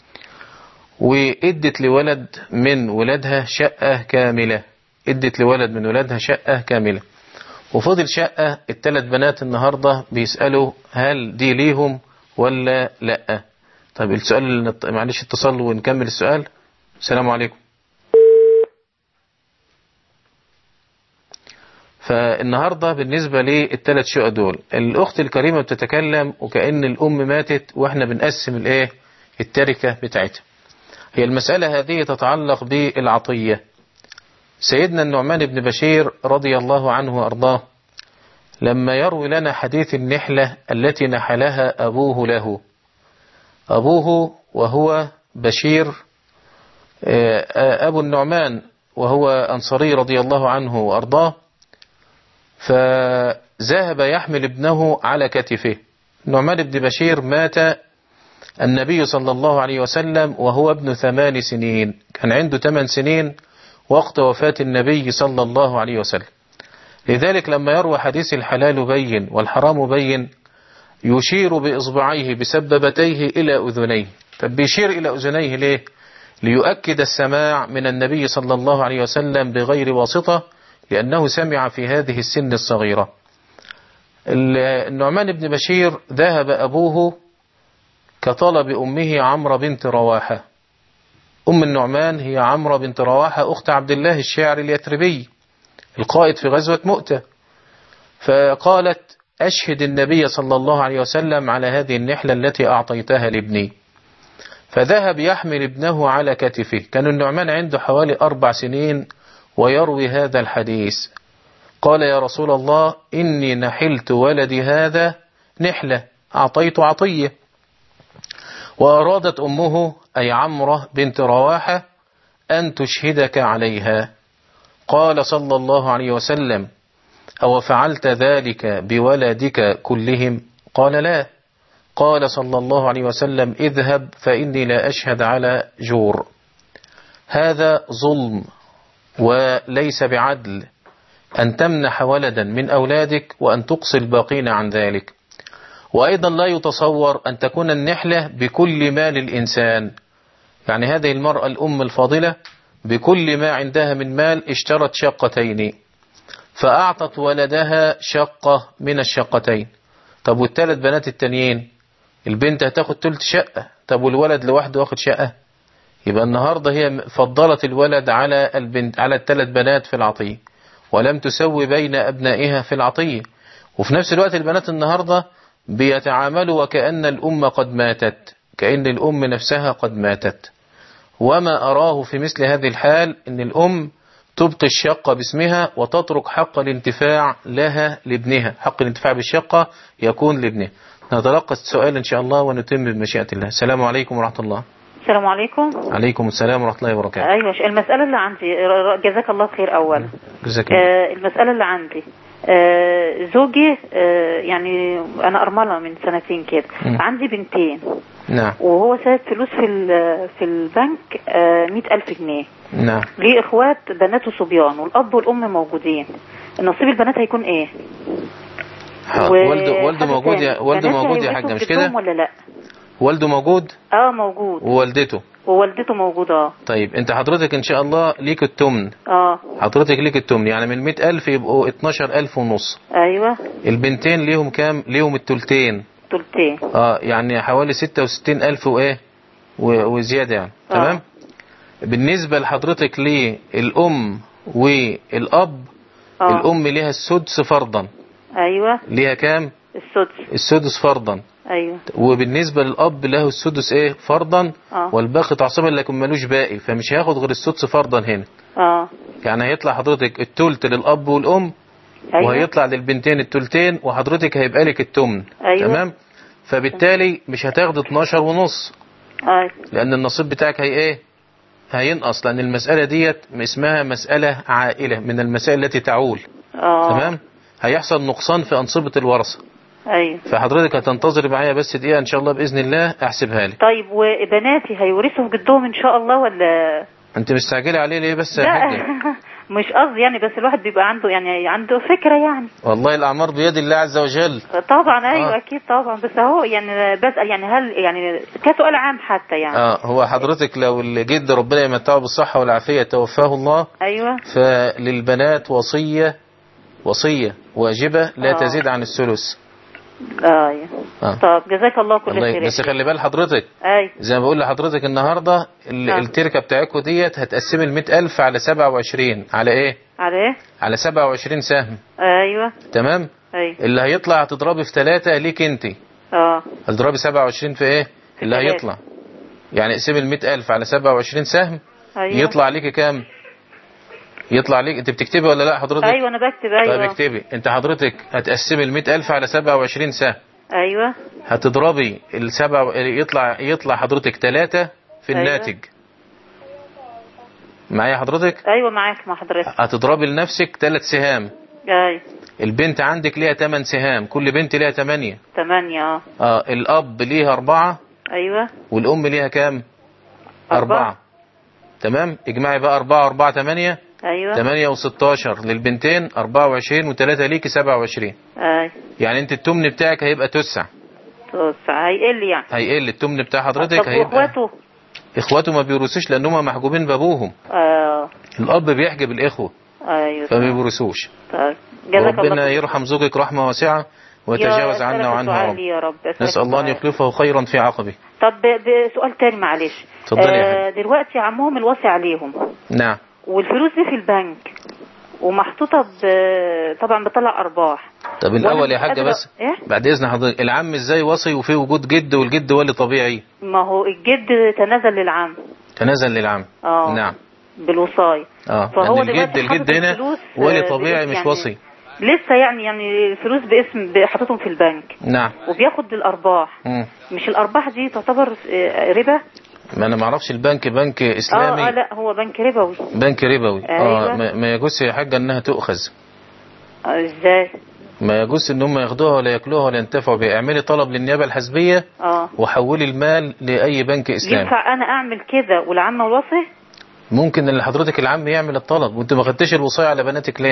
وادت لولد من ولادها شقة كاملة ادت لولد من ولادها شقة كاملة وفضل شقة الثلاث بنات النهاردة بيسألوا هل دي ليهم ولا لا طيب السؤال اللي نط- معلش اتصال ونكمل السؤال السلام عليكم فالنهاردة بالنسبة للثلاث شقق دول الأخت الكريمة بتتكلم وكأن الأم ماتت وإحنا بنقسم الإيه التركة بتاعتها هي المسألة هذه تتعلق بالعطية سيدنا النعمان بن بشير رضي الله عنه وأرضاه لما يروي لنا حديث النحلة التي نحلها أبوه له أبوه وهو بشير آه، أبو النعمان وهو أنصري رضي الله عنه وأرضاه فذهب يحمل ابنه على كتفه نعمان بن بشير مات النبي صلى الله عليه وسلم وهو ابن ثمان سنين كان عنده ثمان سنين وقت وفاة النبي صلى الله عليه وسلم لذلك لما يروى حديث الحلال بين والحرام بين يشير بإصبعيه بسببتيه إلى أذنيه طب بيشير إلى أذنيه ليه ليؤكد السماع من النبي صلى الله عليه وسلم بغير واسطة لأنه سمع في هذه السن الصغيرة النعمان بن بشير ذهب أبوه كطلب أمه عمرو بنت رواحة أم النعمان هي عمرو بنت رواحة أخت عبد الله الشاعر اليثربي القائد في غزوة مؤتة فقالت أشهد النبي صلى الله عليه وسلم على هذه النحلة التي أعطيتها لابني فذهب يحمل ابنه على كتفه كان النعمان عنده حوالي أربع سنين ويروي هذا الحديث قال يا رسول الله إني نحلت ولدي هذا نحلة أعطيت عطية وأرادت أمه أي عمرة بنت رواحة أن تشهدك عليها قال صلى الله عليه وسلم أو فعلت ذلك بولدك كلهم قال لا قال صلى الله عليه وسلم اذهب فإني لا أشهد على جور هذا ظلم وليس بعدل أن تمنح ولدا من أولادك وأن تقصي الباقين عن ذلك وأيضا لا يتصور أن تكون النحلة بكل مال الإنسان يعني هذه المرأة الأم الفاضلة بكل ما عندها من مال اشترت شقتين فأعطت ولدها شقة من الشقتين طب والثلاث بنات التانيين البنت هتاخد تلت شقة طب والولد لوحده واخد شقة يبقى النهاردة هي فضلت الولد على البنت على الثلاث بنات في العطية ولم تسوي بين أبنائها في العطية وفي نفس الوقت البنات النهاردة بيتعاملوا وكأن الأم قد ماتت كأن الأم نفسها قد ماتت وما أراه في مثل هذه الحال أن الأم تبقي الشقة باسمها وتترك حق الانتفاع لها لابنها حق الانتفاع بالشقة يكون لابنها نتلقى السؤال إن شاء الله ونتم بمشيئة الله السلام عليكم ورحمة الله السلام عليكم عليكم السلام ورحمة الله وبركاته ايوه المساله اللي عندي ر- جزاك الله خير اولا جزاك الله آه المساله اللي عندي آه زوجي آه يعني انا ارمله من سنتين كده مم. عندي بنتين نعم وهو سايب فلوس في ال- في البنك آه مئة ألف جنيه نعم ليه اخوات بنات وصبيان والاب والام موجودين نصيب البنات هيكون ايه حاضر. و- والده والده حاجة موجود تاني. يا والده بناتي موجود يا هيورثوا حاجة مش في كده جدهم ولا لا والده موجود اه موجود ووالدته ووالدته موجودة اه طيب انت حضرتك ان شاء الله ليك التمن اه حضرتك ليك التمن يعني من 100000 يبقوا 12000 ونص ايوه البنتين ليهم كام ليهم التلتين تلتين اه يعني حوالي 66000 وايه و- وزيادة يعني آه. تمام بالنسبة لحضرتك للأم والأب اه الأم ليها السدس فرضا ايوه ليها كام السدس السدس فرضا ايوه وبالنسبة للأب له السدس ايه فرضا اه والباقي تعصيبا لكن ملوش باقي فمش هياخد غير السدس فرضا هنا اه يعني هيطلع حضرتك التلت للأب والأم ايوه وهيطلع للبنتين التلتين وحضرتك هيبقى لك التمن ايوه تمام فبالتالي مش هتاخد 12 ونص ايوه لأن النصيب بتاعك هي ايه هينقص لأن المسألة ديت اسمها مسألة عائلة من المسائل التي تعول اه تمام هيحصل نقصان في أنصبة الورثة ايوه فحضرتك هتنتظر معايا بس دقيقة إن شاء الله بإذن الله أحسبها لك طيب وبناتي هيورثوا في جدهم ان شاء الله ولا أنت مستعجلة عليه ليه بس يا لا حاجة مش قصدي يعني بس الواحد بيبقى عنده يعني عنده فكرة يعني والله الأعمار بيد الله عز وجل طبعا ايوه آه. اكيد طبعا بس اهو يعني بسأل يعني هل يعني كسؤال عام حتى يعني اه هو حضرتك لو الجد ربنا يمتعه بالصحة والعافية توفاه الله ايوه فللبنات وصية وصية واجبة لا آه. تزيد عن الثلث اه ايوه آه. طب جزاك الله كل الله خير ي- بس خلي بال حضرتك اي زي ما بقول لحضرتك النهاردة ال- نعم. التركة بتاعتكم ديت هتقسم المئة ألف على سبعة وعشرين على ايه على ايه على سبعة وعشرين سهم ايوه تمام ايوه اللي هيطلع هتضربي في ثلاثة ليك انت اه هتضربي سبعة وعشرين في ايه اللي تلاتة. هيطلع يعني اقسمي المئة ألف على سبعة وعشرين سهم ايوه يطلع ليكي كام يطلع ليك انت بتكتبي ولا لا حضرتك ايوه انا بكتب طيب ايوه اكتبي انت حضرتك هتقسمي المئة ألف على سبعة وعشرين سهم ايوه هتضربي السبعة يطلع يطلع حضرتك ثلاثة في أيوة. الناتج معايا حضرتك ايوه معاك مع حضرتك هتضربي لنفسك ثلاث سهام ايوه البنت عندك ليها ثمان سهام كل بنت ليها ثمانية ثمانية اه اه الأب ليها أربعة ايوه والأم ليها كام أربعة. أربعة تمام اجمعي بقى أربعة أربعة ثمانية ايوه ثمانية وستاشر للبنتين أربعة وعشرين وثلاثة ليكي سبعة وعشرين اي يعني انت التمن بتاعك هيبقى تسع بص هيقل يعني هيقل التمن بتاع حضرتك طب هيبقى واخواته اخواته ما بيورثوش لان هم محجوبين بابوهم اه الاب بيحجب الاخوه ايوه فما بيورثوش طيب جزاك الله ربنا خير. يرحم زوجك رحمه واسعه يا ويتجاوز أسألك عنا وعنها يا الدعاء رب لي يا رب أسألك نسال الله ان الدعاء. يخلفه خيرا في عقبه طب ب- بسؤال تاني معلش اتفضلي يا دلوقتي عمهم الوصي عليهم نعم والفلوس دي في البنك ومحطوطة ب- طبعا بطلع أرباح طب وأنا الاول مش يا حاجه قادرة- بس إيه؟ بعد اذن حضرتك العم ازاي وصي وفيه وجود جد والجد ولي طبيعي ما هو الجد تنازل للعم تنازل للعم اه نعم بالوصاية اه فهو لان الجد دلوقتي الجد حاطط هنا الفلوس، ولي آه، طبيعي باسم مش يعني- وصي لسه يعني يعني الفلوس باسم حاططهم في البنك نعم وبياخد الأرباح مم. مش الأرباح دي تعتبر آه، ربا ما انا ما اعرفش البنك بنك اه اه اسلامي لا هو بنك ربوي بنك ربوي أيوة. اه ما ما يجوز يا حاجه انها تؤخذ آه، ازاي ما يجوز ان هم ياخدوها ولا ياكلوها ولا ينتفعوا بيها اعملي طلب للنيابه الحزبيه اه وحولي المال لاي بنك اسلامي ينفع انا اعمل كده والعم والوصي ممكن ان حضرتك العم يعمل الطلب وانت ما خدتش الوصايه على بناتك ليه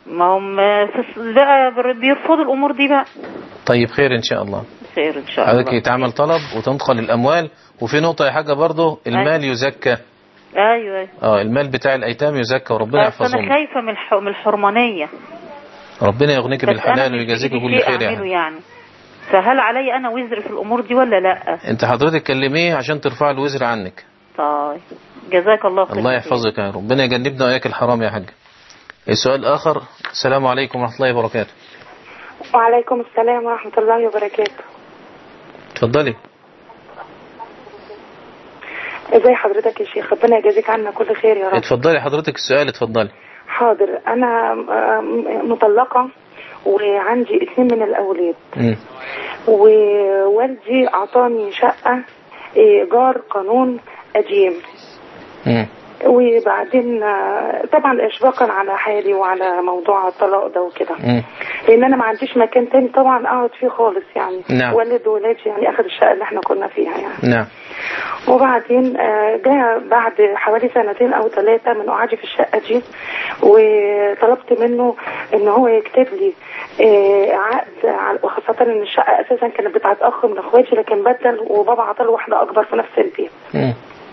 ما هم في الص- بقى بر- بيرفضوا الامور دي بقى طيب خير ان شاء الله خير ان شاء حضرتك الله يتعمل طلب وتنقل الاموال وفي نقطة يا حاجة برضه المال يزكى ايوه ايوه اه المال بتاع الايتام يزكى وربنا بس انا يحفظهم خايفه من الح- من الحرمانيه ربنا يغنيك بس بالحلال أنا مش ويجازيك بإيدي كل شيء خير اعمله يعني يعني فهل علي انا وزر في الامور دي ولا لا انت حضرتك كلميه عشان ترفع الوزر عنك طيب جزاك الله خير الله يحفظك يا رب ربنا يجنبنا واياك الحرام يا حاج السؤال اخر السلام عليكم ورحمة الله وبركاته وعليكم السلام ورحمة الله وبركاته اتفضلي ازي حضرتك يا شيخ ربنا يجازيك عنا كل خير يا رب اتفضلي حضرتك السؤال اتفضلي حاضر انا آم، مطلقة وعندي اثنين من الاولاد مم. ووالدي اعطاني شقة ايجار قانون قديم مم. وبعدين آه، طبعا اشفاقا على حالي وعلى موضوع الطلاق ده وكده مم. لان انا ما عنديش مكان تاني طبعا اقعد فيه خالص يعني نعم. والد وولادي يعني اخذ الشقه اللي احنا كنا فيها يعني نعم وبعدين آه، جاء بعد حوالي سنتين او ثلاثة من قعدي في الشقة دي وطلبت منه ان هو يكتب لي آه، عقد على- وخاصة ان الشقة اساسا كانت بتاعت اخ من اخواتي لكن بدل وبابا عطاله واحدة اكبر في نفس البيت مم.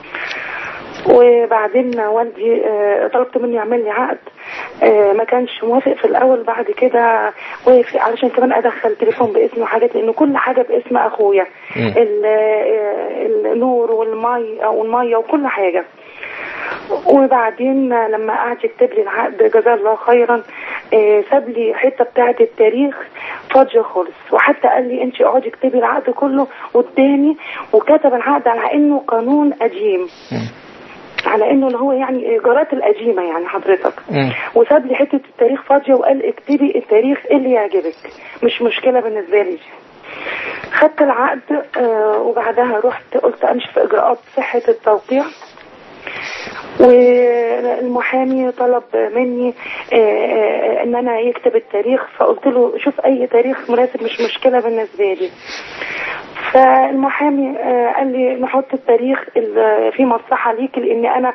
وبعدين والدي آه، طلبت منه يعمل لي عقد آه، ما كانش موافق في الاول بعد كده وافق علشان كمان ادخل تليفون باسمي وحاجات لان كل حاجه باسم اخويا مم. ال- آه، النور والمي او الميه وكل حاجه وبعدين لما قعد يكتب لي العقد جزاه الله خيرا آه، ساب لي حته بتاعه التاريخ فاضيه خالص وحتى قال لي انت اقعدي اكتبي العقد كله قدامي وكتب العقد على انه قانون قديم على انه اللي هو يعني ايجارات القديمه يعني حضرتك مم. وساب لي حته التاريخ فاضيه وقال اكتبي التاريخ اللي يعجبك مش مشكله بالنسبه لي خدت العقد آه، وبعدها رحت قلت امشي في اجراءات صحه التوقيع والمحامي طلب مني آه، آه، ان انا يكتب التاريخ فقلت له شوف اي تاريخ مناسب مش مشكله بالنسبه لي فالمحامي آه، قال لي نحط التاريخ اللي فيه مصلحه ليك لان انا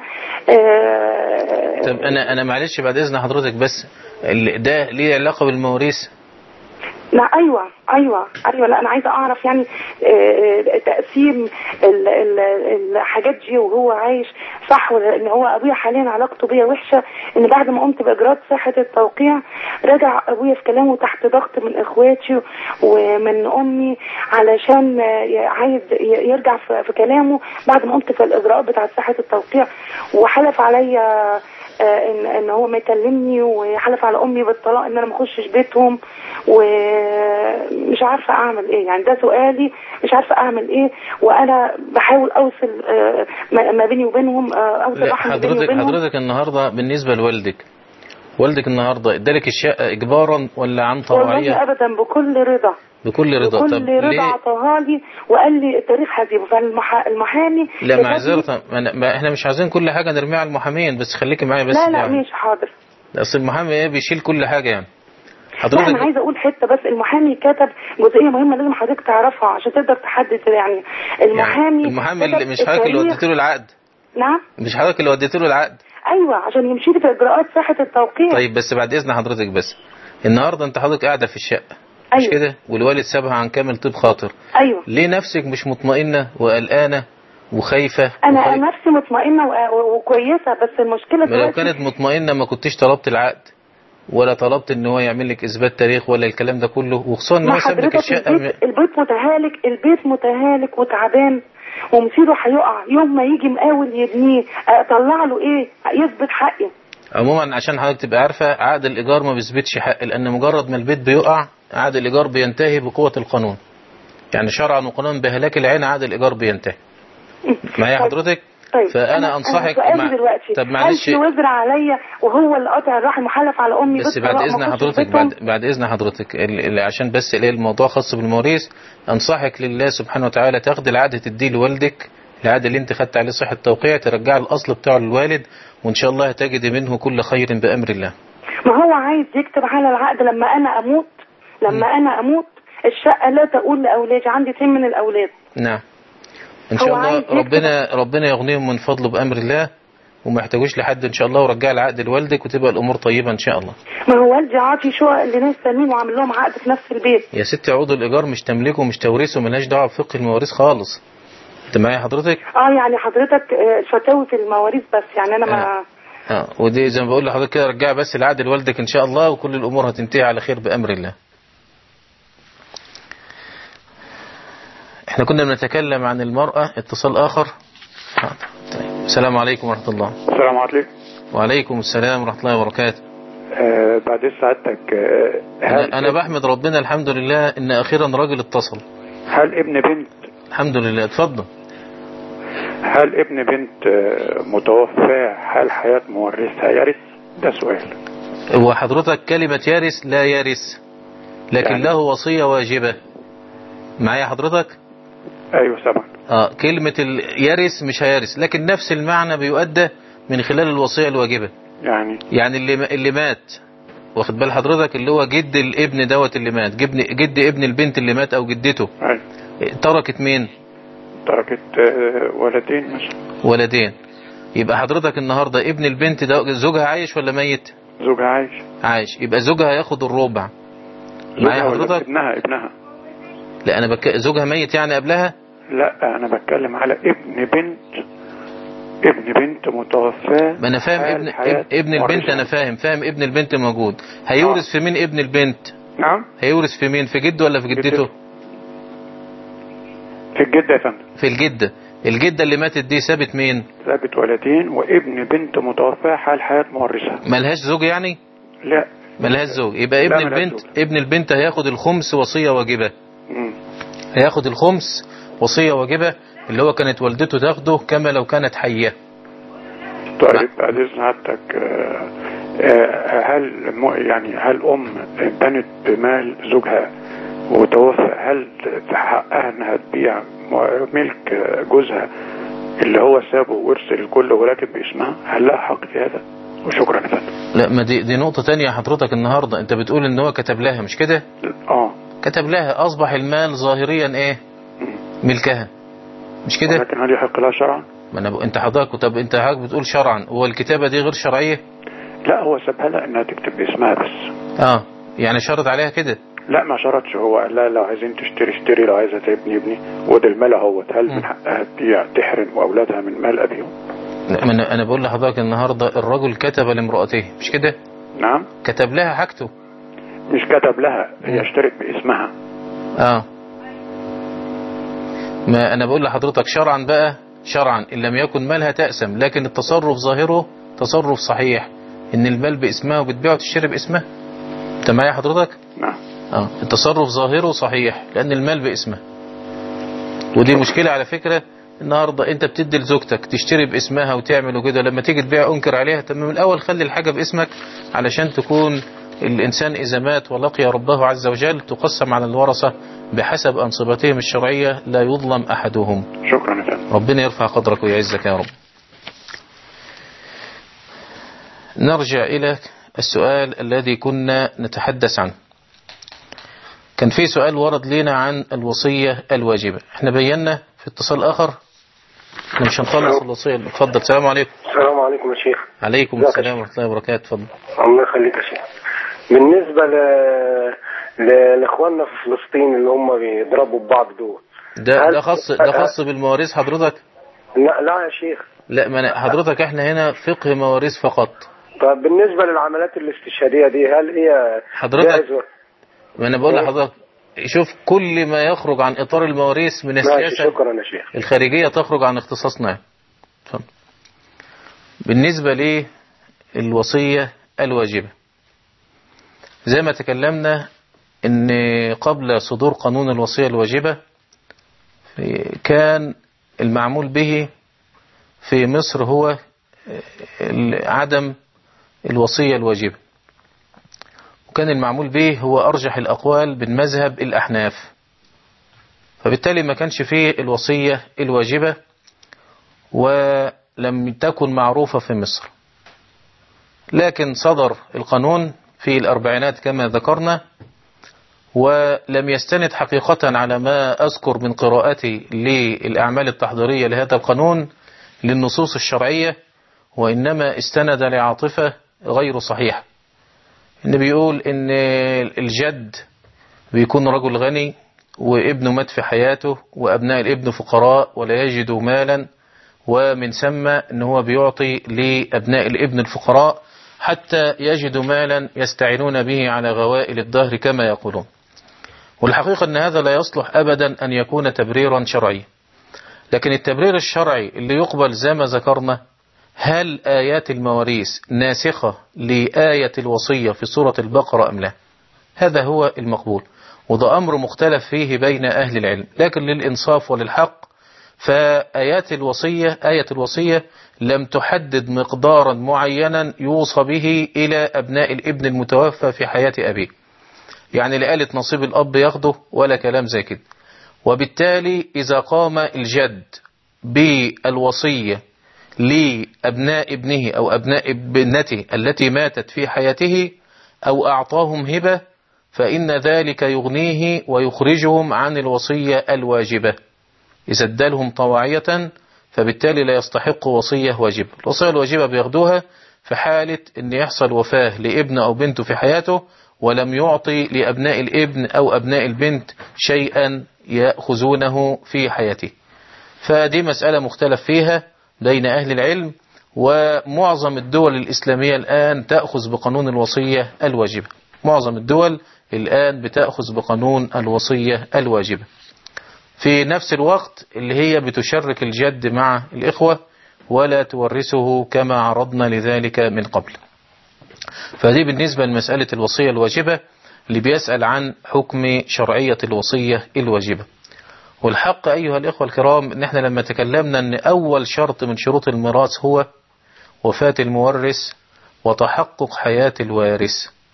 آه، طب انا انا معلش بعد اذن حضرتك بس ال- ده ليه علاقة بالمواريث لا ايوه ايوه ايوه لا انا عايزه اعرف يعني آه، تقسيم ال- ال- الحاجات دي وهو عايش صح ولا ان هو ابويا حاليا علاقته بيا وحشه ان بعد ما قمت باجراءات صحه التوقيع رجع ابويا في كلامه تحت ضغط من اخواتي ومن امي علشان آه، عايز ي- يرجع في في كلامه بعد ما قمت في الاجراءات بتاعه صحه التوقيع وحلف عليا آه، ان ان هو ما يكلمني وحلف على امي بالطلاق ان انا ما اخشش بيتهم ومش عارفه اعمل ايه يعني ده سؤالي مش عارفه اعمل ايه وانا بحاول اوصل آه، ما ما بيني وبينهم آه، اوصل لا رحم بيني حضرتك وبينهم حضرتك النهارده بالنسبة لوالدك والدك النهارده ادالك الشقة اجبارا ولا عن والله طوعية ابدا بكل رضا بكل رضا طب بكل رضا ليه عطاها لي وقال لي التاريخ هجيبه فالمحامي لا كتب لي- معذرة ما- ما احنا مش عايزين كل حاجة نرميها على المحامين بس خليكي معايا بس لا لا يعني. ماشي حاضر اصل المحامي ايه بيشيل كل حاجة يعني لا انا حضرتك عايزه اقول حته بس المحامي كتب جزئيه مهمه لازم حضرتك تعرفها عشان تقدر تحدد يعني المحامي يعني المحامي اللي كتب مش حضرتك اللي التاريخ- وديت له العقد نعم مش حضرتك اللي وديت له العقد ايوه عشان يمشي لي في اجراءات صحه التوقيع طيب بس بعد اذن حضرتك بس النهارده انت حضرتك قاعده في الشقه مش أيوة. كده والوالد سابها عن كامل طيب خاطر ايوه ليه نفسك مش مطمئنه وقلقانه وخايفه انا وخايفة؟ نفسي مطمئنه و- و- وكويسه بس المشكله ما لو دلوقتي كانت مطمئنه ما كنتش طلبت العقد ولا طلبت ان هو يعمل لك اثبات تاريخ ولا الكلام ده كله وخصوصا ان ما هو ساب لك حضرتك الشقه م- البيت, البيت متهالك البيت متهالك وتعبان ومصيره هيقع يوم ما يجي مقاول يبنيه اطلع له ايه يثبت حقي عموما عشان حضرتك تبقى عارفه عقد الايجار ما بيثبتش حق لان مجرد ما البيت بيقع عقد الايجار بينتهي بقوه القانون يعني شرعا وقانونا بهلاك العين عقد الايجار بينتهي معايا حضرتك طيب فانا انصحك سؤالي مع- دلوقتي طب معلش ألف وزر عليا وهو اللي قطع الرحم وحلف على امي بس بعد بالطلاق ما اذن أخش حضرتك بيتهم. بعد بعد اذن حضرتك ال- ال- عشان بس الاقي الموضوع خاص بالمواريث انصحك لله سبحانه وتعالى تاخد العقد تديه لوالدك العقد اللي انت خدت عليه صحه توقيع ترجع الاصل بتاعه للوالد وان شاء الله هتجد منه كل خير بامر الله ما هو عايز يكتب على العقد لما انا اموت لما انا اموت الشقه لا تقول لاولادي عندي اثنين من الاولاد نعم ان هو شاء الله عايز يكتب- ربنا ربنا يغنيهم من فضله بامر الله وما يحتاجوش لحد ان شاء الله ورجع العقد لوالدك وتبقى الامور طيبه ان شاء الله ما هو والدي عاطي شقق لناس تانيين وعامل لهم عقد في نفس البيت يا ستي عقود الايجار مش تملكه مش تورثه ملهاش دعوه بفقه المواريث خالص انت معايا حضرتك اه يعني حضرتك آه، فتاوي في المواريث بس يعني انا ما اه ودي زي ما بقول لحضرتك كده رجع بس العقد لوالدك ان شاء الله وكل الامور هتنتهي على خير بامر الله احنا كنا بنتكلم عن المرأة اتصال اخر حاضر. طيب. السلام عليكم ورحمة الله السلام عليكم وعليكم السلام ورحمة الله وبركاته آه بعد سعادتك آه هل, انا, أنا بحمد ربنا الحمد لله ان اخيرا راجل اتصل هل ابن بنت الحمد لله اتفضل هل ابن بنت آه متوفى حال حياة مورثها يرث ده سؤال هو حضرتك كلمة يرث لا يرث لكن يعني- له وصية واجبة معايا حضرتك ايوه سامع اه كلمة ال- يرث مش هيرث لكن نفس المعنى بيؤدى من خلال الوصية الواجبة يعني يعني اللي اللي مات واخد بال حضرتك اللي هو جد الابن دوت اللي مات جد جد ابن البنت اللي مات او جدته أيوة. تركت مين تركت آه ولدين مثلا ولدين يبقى حضرتك النهاردة ابن البنت ده زوجها عايش ولا ميت زوجها عايش عايش يبقى زوجها ياخد الربع معايا زوجها ولا حضرتك ابنها ابنها لا انا بك... زوجها ميت يعني قبلها لا انا بتكلم على ابن بنت ابن بنت متوفاه ما انا فاهم حال ابن حياة اب- ابن البنت مورثها. انا فاهم فاهم ابن البنت موجود هيورث في مين ابن البنت نعم هيورث في مين في جده ولا في جدته في الجدة يا فندم في الجدة الجدة اللي ماتت دي سابت مين ثابت ولدين وابن بنت متوفاه حال حياة مورثها ملهاش زوج يعني لا ملهاش زوج يبقى لا، ابن ملهاش البنت ابن البنت هياخد الخمس وصية واجبة مم. هياخد الخمس وصية واجبة اللي هو كانت والدته تاخده كما لو كانت حية طيب بعد اذن حضرتك آه، آه، هل م- يعني هل ام بنت بمال زوجها وتوفى هل في حقها انها تبيع م- ملك آه، جوزها اللي هو سابه ورث الكل ولكن باسمها هل لها حق في هذا وشكرا يا فندم لا ما دي, دي نقطة تانية حضرتك النهاردة انت بتقول ان هو كتب لها مش كده اه كتب لها اصبح المال ظاهريا ايه ملكها مش كده ولكن هل يحق لها شرعا ما انا ب... انت حضرتك طب انت حضرتك بتقول شرعا هو الكتابة دي غير شرعية لا هو سابها لها انها تكتب باسمها بس اه يعني شرط عليها كده لا ما شرطش هو قال لها لو عايزين تشتري اشتري لو عايزه تبني ابني وده المال اهوت هل من حقها تبيع تحرم واولادها من مال ابيهم لا ما انا انا بقول لحضرتك النهارده الرجل كتب لامرأته مش كده نعم كتب لها حاجته مش كتب لها هي اشترت باسمها اه ما انا بقول لحضرتك شرعا بقى شرعا ان لم يكن مالها تأسم لكن التصرف ظاهره تصرف صحيح ان المال باسمها وبتبيعه وتشتري باسمها انت معايا حضرتك نعم اه التصرف ظاهره صحيح لان المال باسمها ودي مشكلة على فكرة النهاردة انت بتدي لزوجتك تشتري باسمها وتعمل وكده لما تيجي تبيع انكر عليها طب من الاول خلي الحاجة باسمك علشان تكون الانسان اذا مات ولقي ربه عز وجل تقسم على الورثة بحسب انصبتهم الشرعية لا يظلم احدهم شكرا يا فندم ربنا يرفع قدرك ويعزك يا رب نرجع إلى السؤال الذي كنا نتحدث عنه كان في سؤال ورد لنا عن الوصية الواجبة احنا بينا في اتصال آخر احنا مش هنخلص الوصية اتفضل السلام عليكم السلام عليكم يا شيخ عليكم ازيك يا السلام ورحمة الله وبركاته اتفضل الله يخليك يا شيخ بالنسبة ل... ل... لاخواننا في فلسطين اللي هم بيضربوا ببعض دول ده هل- ده خاص ده خاص بالمواريث حضرتك لا لا يا شيخ لا ما أنا- حضرتك احنا هنا فقه مواريث فقط طب بالنسبة للعمليات الاستشهادية دي هل هي حضرتك جائز و- ما انا بقول لحضرتك شوف كل ما يخرج عن اطار المواريث من ماشي السياسة شكرا يا شيخ الخارجية تخرج عن اختصاصنا اتفضل. بالنسبة للوصية الواجبة زي ما تكلمنا ان قبل صدور قانون الوصية الواجبة كان المعمول به في مصر هو عدم الوصية الواجبة وكان المعمول به هو أرجح الأقوال من مذهب الأحناف فبالتالي ما كانش فيه الوصية الواجبة ولم تكن معروفة في مصر لكن صدر القانون في الأربعينات كما ذكرنا ولم يستند حقيقة على ما أذكر من قراءتي للأعمال التحضيرية لهذا القانون للنصوص الشرعية وإنما استند لعاطفة غير صحيحة إن بيقول إن الجد بيكون رجل غني وابنه مات في حياته وأبناء الابن فقراء ولا يجدوا مالا ومن ثم إن هو بيعطي لأبناء الابن الفقراء حتى يجدوا مالا يستعينون به على غوائل الدهر كما يقولون والحقيقة أن هذا لا يصلح أبدا أن يكون تبريرا شرعيا لكن التبرير الشرعي اللي يقبل زي ما ذكرنا هل آيات المواريث ناسخة لآية الوصية في سورة البقرة أم لا هذا هو المقبول وده أمر مختلف فيه بين أهل العلم لكن للإنصاف وللحق فآيات الوصية آية الوصية لم تحدد مقدارا معينا يوصى به إلى أبناء الابن المتوفى في حياة أبيه يعني لا قالت نصيب الأب ياخده ولا كلام زي كده وبالتالي إذا قام الجد بالوصية لأبناء ابنه أو أبناء ابنته التي ماتت في حياته أو أعطاهم هبة فإن ذلك يغنيه ويخرجهم عن الوصية الواجبة إذا ادالهم طواعية فبالتالي لا يستحق وصية واجبة الوصية الواجبة بياخدوها في حالة أن يحصل وفاة لابن أو بنته في حياته ولم يعطي لأبناء الابن أو أبناء البنت شيئا يأخذونه في حياته فدي مسألة مختلف فيها بين أهل العلم ومعظم الدول الإسلامية الآن تأخذ بقانون الوصية الواجبة معظم الدول الآن بتأخذ بقانون الوصية الواجبة في نفس الوقت اللي هي بتشرك الجد مع الإخوة ولا تورثه كما عرضنا لذلك من قبل فدي بالنسبة لمسألة الوصية الواجبة اللي بيسأل عن حكم شرعية الوصية الواجبة والحق أيها الإخوة الكرام إن احنا لما تكلمنا أن أول شرط من شروط الميراث هو وفاة المورث وتحقق حياة الوارث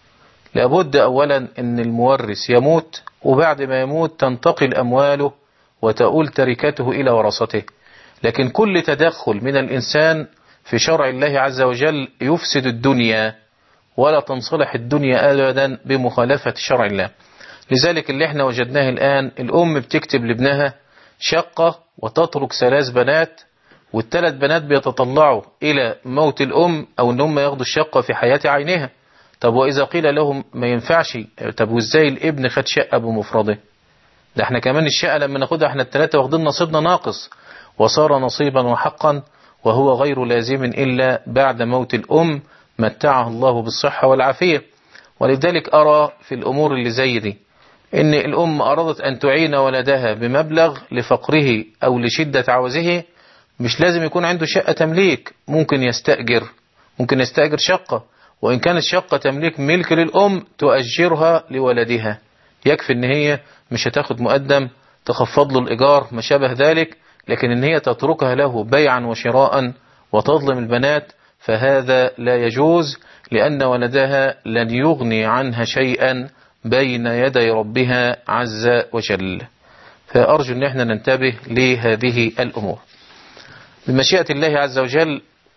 لابد أولا أن المورث يموت وبعد ما يموت تنتقل أمواله وتؤول تركته إلى ورثته لكن كل تدخل من الإنسان في شرع الله عز وجل يفسد الدنيا ولا تنصلح الدنيا أبدا بمخالفة شرع الله لذلك اللي احنا وجدناه الآن الأم بتكتب لابنها شقة وتترك ثلاث بنات والثلاث بنات بيتطلعوا إلى موت الأم أو أن هم ياخدوا الشقة في حياة عينها طب وإذا قيل لهم ما ينفعش طب وإزاي الابن خد شقة بمفرده ده احنا كمان الشقة لما ناخدها احنا الثلاثة واخدين نصيبنا ناقص وصار نصيبا وحقا وهو غير لازم إلا بعد موت الأم متعه الله بالصحة والعافية ولذلك أرى في الأمور اللي زي دي إن الأم أرادت أن تعين ولدها بمبلغ لفقره أو لشدة عوزه مش لازم يكون عنده شقة تمليك ممكن يستأجر ممكن يستأجر شقة وإن كانت شقة تمليك ملك للأم تؤجرها لولدها يكفي إن هي مش هتاخد مقدم تخفض له الإيجار ما شابه ذلك لكن إن هي تتركها له بيعا وشراء وتظلم البنات فهذا لا يجوز لأن ولدها لن يغني عنها شيئا بين يدي ربها عز وجل فأرجو أن احنا ننتبه لهذه الأمور بمشيئة الله عز وجل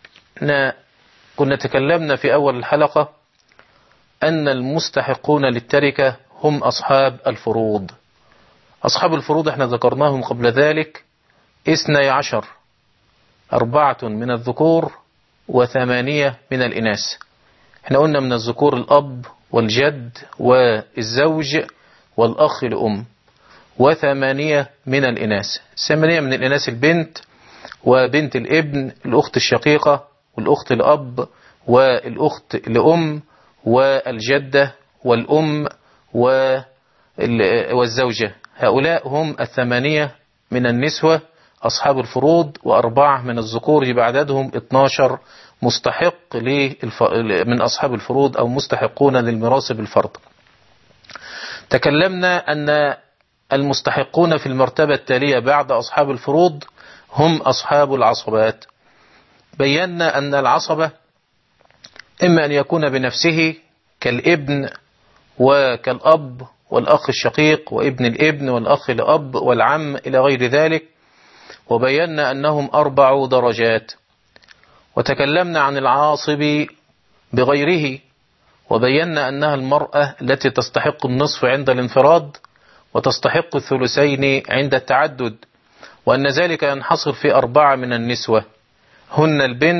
كنا تكلمنا في أول الحلقة أن المستحقون للتركة هم أصحاب الفروض أصحاب الفروض احنا ذكرناهم قبل ذلك اثني عشر أربعة من الذكور وثمانية من الإناث احنا قلنا من الذكور الأب والجد والزوج والأخ الأم وثمانية من الإناث ثمانية من الإناث البنت وبنت الابن الأخت الشقيقة والأخت الأب والأخت الأم والجدة والأم والزوجة هؤلاء هم الثمانية من النسوة أصحاب الفروض وأربعة من الذكور يبقى عددهم 12 مستحق من أصحاب الفروض أو مستحقون للميراث بالفرض تكلمنا أن المستحقون في المرتبة التالية بعد أصحاب الفروض هم أصحاب العصبات بينا أن العصبة إما أن يكون بنفسه كالابن وكالأب والأخ الشقيق وابن الابن والأخ الأب والعم إلى غير ذلك وبينا أنهم أربع درجات وتكلمنا عن العاصب بغيره وبينا أنها المرأة التي تستحق النصف عند الانفراد وتستحق الثلثين عند التعدد وأن ذلك ينحصر في أربعة من النسوة هن البنت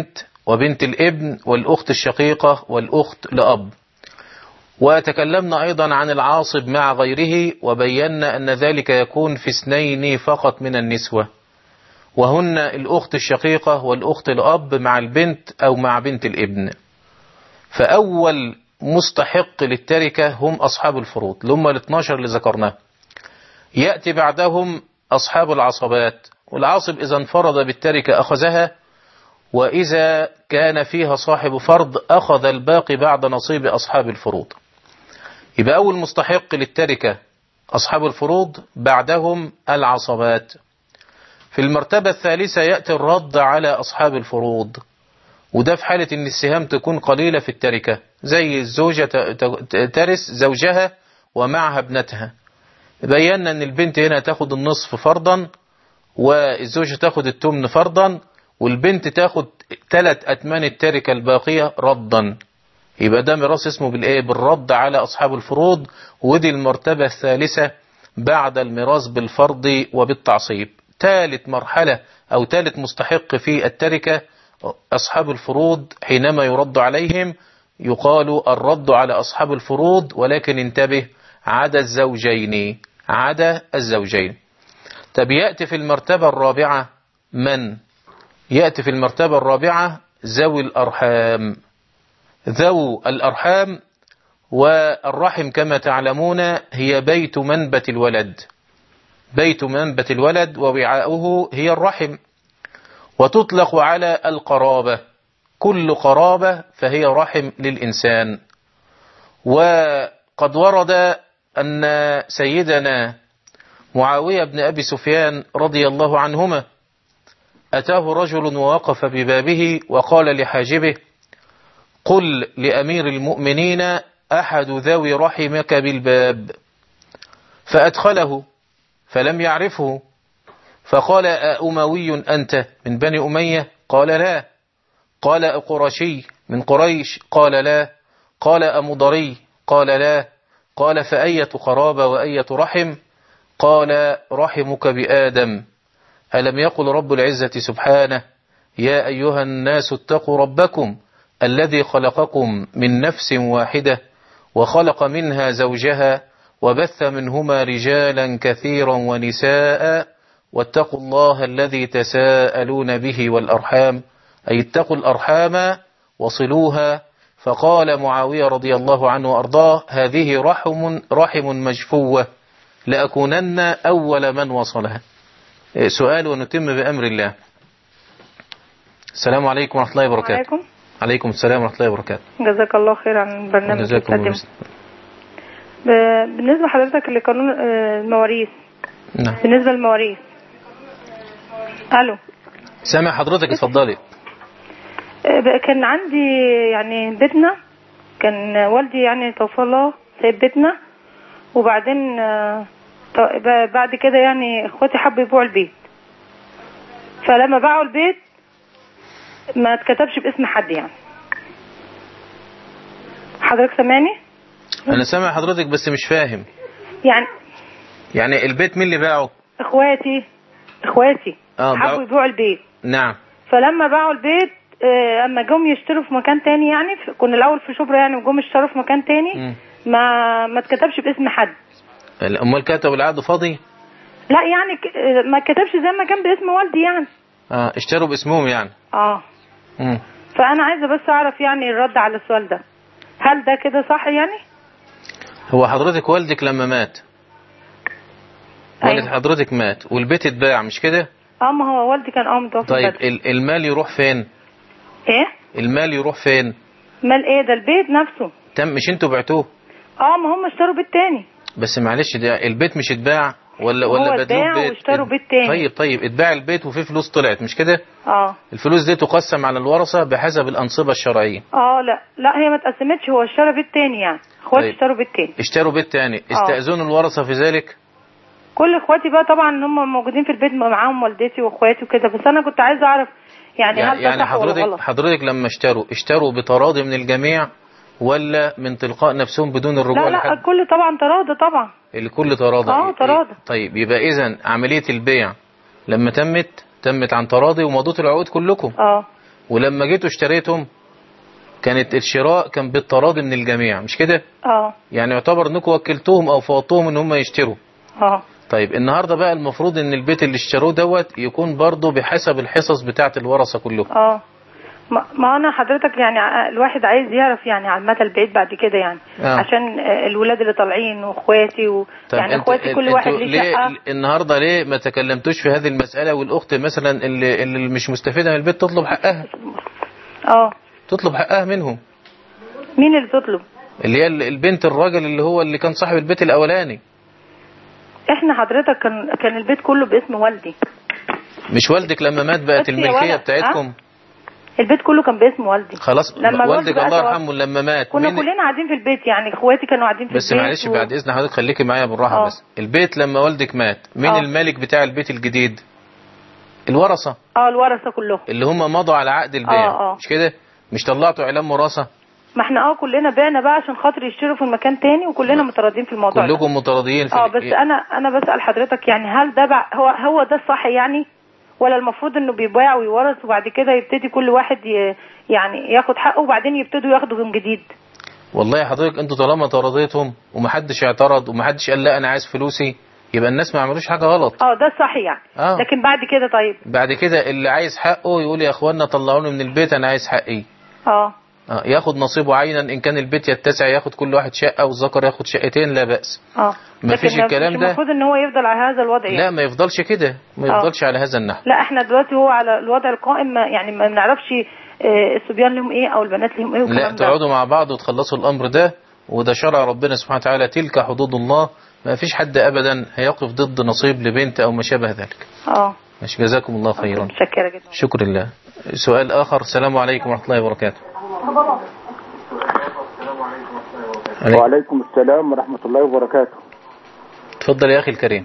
وبنت الابن والأخت الشقيقة والأخت لأب وتكلمنا أيضا عن العاصب مع غيره وبينا أن ذلك يكون في اثنين فقط من النسوة وهن الأخت الشقيقة والأخت الأب مع البنت أو مع بنت الابن فأول مستحق للتركة هم أصحاب الفروض اللي هم ال 12 اللي ذكرناه يأتي بعدهم أصحاب العصبات والعاصب إذا انفرد بالتركة أخذها وإذا كان فيها صاحب فرض أخذ الباقي بعد نصيب أصحاب الفروض يبقى أول مستحق للتركة أصحاب الفروض بعدهم العصبات في المرتبة الثالثة يأتي الرد على أصحاب الفروض وده في حالة ان السهام تكون قليلة في التركة زي الزوجة ترث زوجها ومعها ابنتها بينا ان البنت هنا تاخد النصف فرضا والزوجة تاخد التمن فرضا والبنت تاخد ثلاث أتمان التركة الباقية ردا يبقى ده ميراث اسمه بالايه بالرد على أصحاب الفروض ودي المرتبة الثالثة بعد الميراث بالفرض وبالتعصيب ثالث مرحلة أو ثالث مستحق في التركة أصحاب الفروض حينما يرد عليهم يقال الرد على أصحاب الفروض ولكن انتبه عدا الزوجين عدا الزوجين طب يأتي في المرتبة الرابعة من يأتي في المرتبة الرابعة ذوي الأرحام ذو الأرحام والرحم كما تعلمون هي بيت منبت الولد بيت منبت الولد ووعاؤه هي الرحم وتطلق على القرابة كل قرابة فهي رحم للإنسان وقد ورد أن سيدنا معاوية بن أبي سفيان رضي الله عنهما أتاه رجل ووقف ببابه وقال لحاجبه قل لأمير المؤمنين أحد ذوي رحمك بالباب فأدخله فلم يعرفه فقال أأموي أنت من بني أمية قال لا قال أقرشي من قريش قال لا قال أمضري قال لا قال فأية قرابة وأية رحم قال رحمك بآدم ألم يقل رب العزة سبحانه يا أيها الناس اتقوا ربكم الذي خلقكم من نفس واحدة وخلق منها زوجها وبث منهما رجالا كثيرا ونساء واتقوا الله الذي تساءلون به والأرحام أي اتقوا الأرحام وصلوها فقال معاوية رضي الله عنه وأرضاه هذه رحم, رحم مجفوة لأكونن أول من وصلها سؤال ونتم بأمر الله السلام عليكم ورحمة الله وبركاته عليكم عليكم السلام ورحمة الله وبركاته جزاك الله خير عن البرنامج جزاكم اللي الله بتقدمه. ب- بالنسبة لحضرتك لقانون آه، المواريث نعم بالنسبة للمواريث ألو سامع حضرتك اتفضلي آه، ب- كان عندي يعني بيتنا كان والدي يعني توفى الله سايب بيتنا وبعدين آه، ط- ب- بعد كده يعني اخواتي حبوا يبيعوا البيت فلما باعوا البيت ما اتكتبش باسم حد يعني حضرتك سامعني أنا سامع حضرتك بس مش فاهم يعني يعني البيت مين اللي باعه اخواتي اخواتي اه حبوا باعوا يبيعوا البيت نعم فلما باعوا البيت آه، اما جم يشتروا في مكان تاني يعني في- كنا الاول في شبرا يعني وجم اشتروا في مكان تاني مم. ما ما اتكتبش باسم حد أمال كتب العقد فاضي لا يعني ك- آه، ما اتكتبش زي ما كان باسم والدي يعني اه اشتروا باسمهم يعني اه مم. فانا عايزه بس اعرف يعني الرد على السؤال ده هل ده كده صح يعني هو حضرتك والدك لما مات والد أيوة. حضرتك مات والبيت اتباع مش كده اه ما هو والدي كان اه متوفى طيب بدري. ال- المال يروح فين ايه المال يروح فين مال ايه ده البيت نفسه تم مش انتوا بعتوه اه ما هم اشتروا بيت تاني بس معلش ده البيت مش اتباع ولا هو ولا بدلوه اتباع بيت واشتروا بيت تاني. طيب طيب اتباع البيت وفي فلوس طلعت مش كده اه الفلوس دي تقسم على الورثة بحسب الأنصبة الشرعية اه لا لا هي ما اتقسمتش هو اشترى بيت تاني يعني اخواتي طيب. اشتروا بيت تاني اشتروا بيت تاني استأذنوا الورثة في ذلك كل اخواتي بقى طبعا ان هم موجودين في البيت معاهم والدتي واخواتي وكده بس انا كنت عايزه اعرف يعني, هل يعني, ده يعني صح ولا حضرتك غلط حضرتك لما اشتروا اشتروا بتراضي من الجميع ولا من تلقاء نفسهم بدون الرجوع لا لا لحد الكل طبعا تراضى طبعا الكل تراضى اه تراضى طيب يبقى اذا عملية البيع لما تمت تمت عن تراضي ومضوت العقود كلكم اه ولما جيتوا اشتريتهم كانت الشراء كان بالتراضي من الجميع مش كده اه يعني يعتبر انكم وكلتوهم او فوضتوهم ان هم يشتروا اه طيب النهاردة بقى المفروض ان البيت اللي اشتروه دوت يكون برضه بحسب الحصص بتاعة الورثة كلهم اه ما ما انا حضرتك يعني ع- الواحد عايز يعرف يعني على المدى البعيد بعد كده يعني آه. عشان آه، الولاد اللي طالعين واخواتي و... طيب يعني انت- اخواتي كل انتوا واحد ليه ليه شقه النهاردة ليه ما تكلمتوش في هذه المسألة والاخت مثلا اللي, اللي مش مستفيدة من البيت تطلب حقها اه تطلب حقها منهم مين اللي تطلب اللي هي ال- البنت الراجل اللي هو اللي كان صاحب البيت الاولاني احنا حضرتك كان كان البيت كله باسم والدي مش والدك لما مات بقت بس يا الملكية ولد، بتاعتكم البيت كله كان باسم والدي خلاص لما الوالد والدك بقى الله توفى. يرحمه لما مات كنا مين- كلنا قاعدين في البيت يعني اخواتي كانوا قاعدين في بس البيت معلش و- بعد اذن حضرتك خليكي معايا بالراحه آه. بس البيت لما والدك مات مين آه. الملك بتاع البيت الجديد الورثه اه الورثه كلهم اللي هم مضوا على عقد البيع آه، آه. مش كده مش طلعتوا اعلان وراثه ما احنا اه كلنا بعنا بقى عشان خاطر يشتروا في مكان تاني وكلنا متراضين في الموضوع ده. كلكم متراضيين في اه ال- بس انا انا بسال حضرتك يعني هل ده بع... هو هو ده الصح يعني ولا المفروض انه بيباع ويورث وبعد كده يبتدي كل واحد ي... يعني ياخد حقه وبعدين يبتدوا ياخدوا من جديد والله يا حضرتك انتوا طالما تراضيتهم ومحدش اعترض ومحدش قال لا انا عايز فلوسي يبقى الناس ما عملوش حاجه غلط اه ده الصح يعني آه. لكن بعد كده طيب بعد كده اللي عايز حقه يقول يا اخوانا طلعوني من البيت انا عايز حقي اه آه، ياخد نصيبه عينا ان كان البيت يتسع ياخد كل واحد شقه والذكر ياخد شقتين لا باس اه ما فيش لكن الكلام مش ده المفروض ان هو يفضل على هذا الوضع يعني. لا ما يفضلش كده ما آه. يفضلش على هذا النحو لا احنا دلوقتي هو على الوضع القائم ما يعني ما بنعرفش آه، الصبيان لهم ايه او البنات لهم ايه لا والكلام ده تقعدوا مع بعض وتخلصوا الامر ده وده شرع ربنا سبحانه وتعالى تلك حدود الله ما فيش حد ابدا هيقف ضد نصيب لبنت او ما شابه ذلك اه ماشي جزاكم الله خيرا متشكره جدا شكر الله سؤال اخر السلام عليكم ورحمه الله وبركاته عليكم. وعليكم السلام ورحمة الله وبركاته اتفضل يا اخي الكريم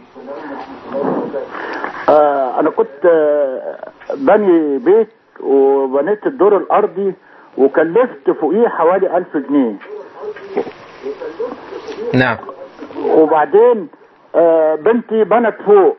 آه أنا كنت آه بني بيت وبنيت الدور الأرضي وكلفت فوقيه حوالي ألف جنيه نعم وبعدين آه بنتي بنت فوق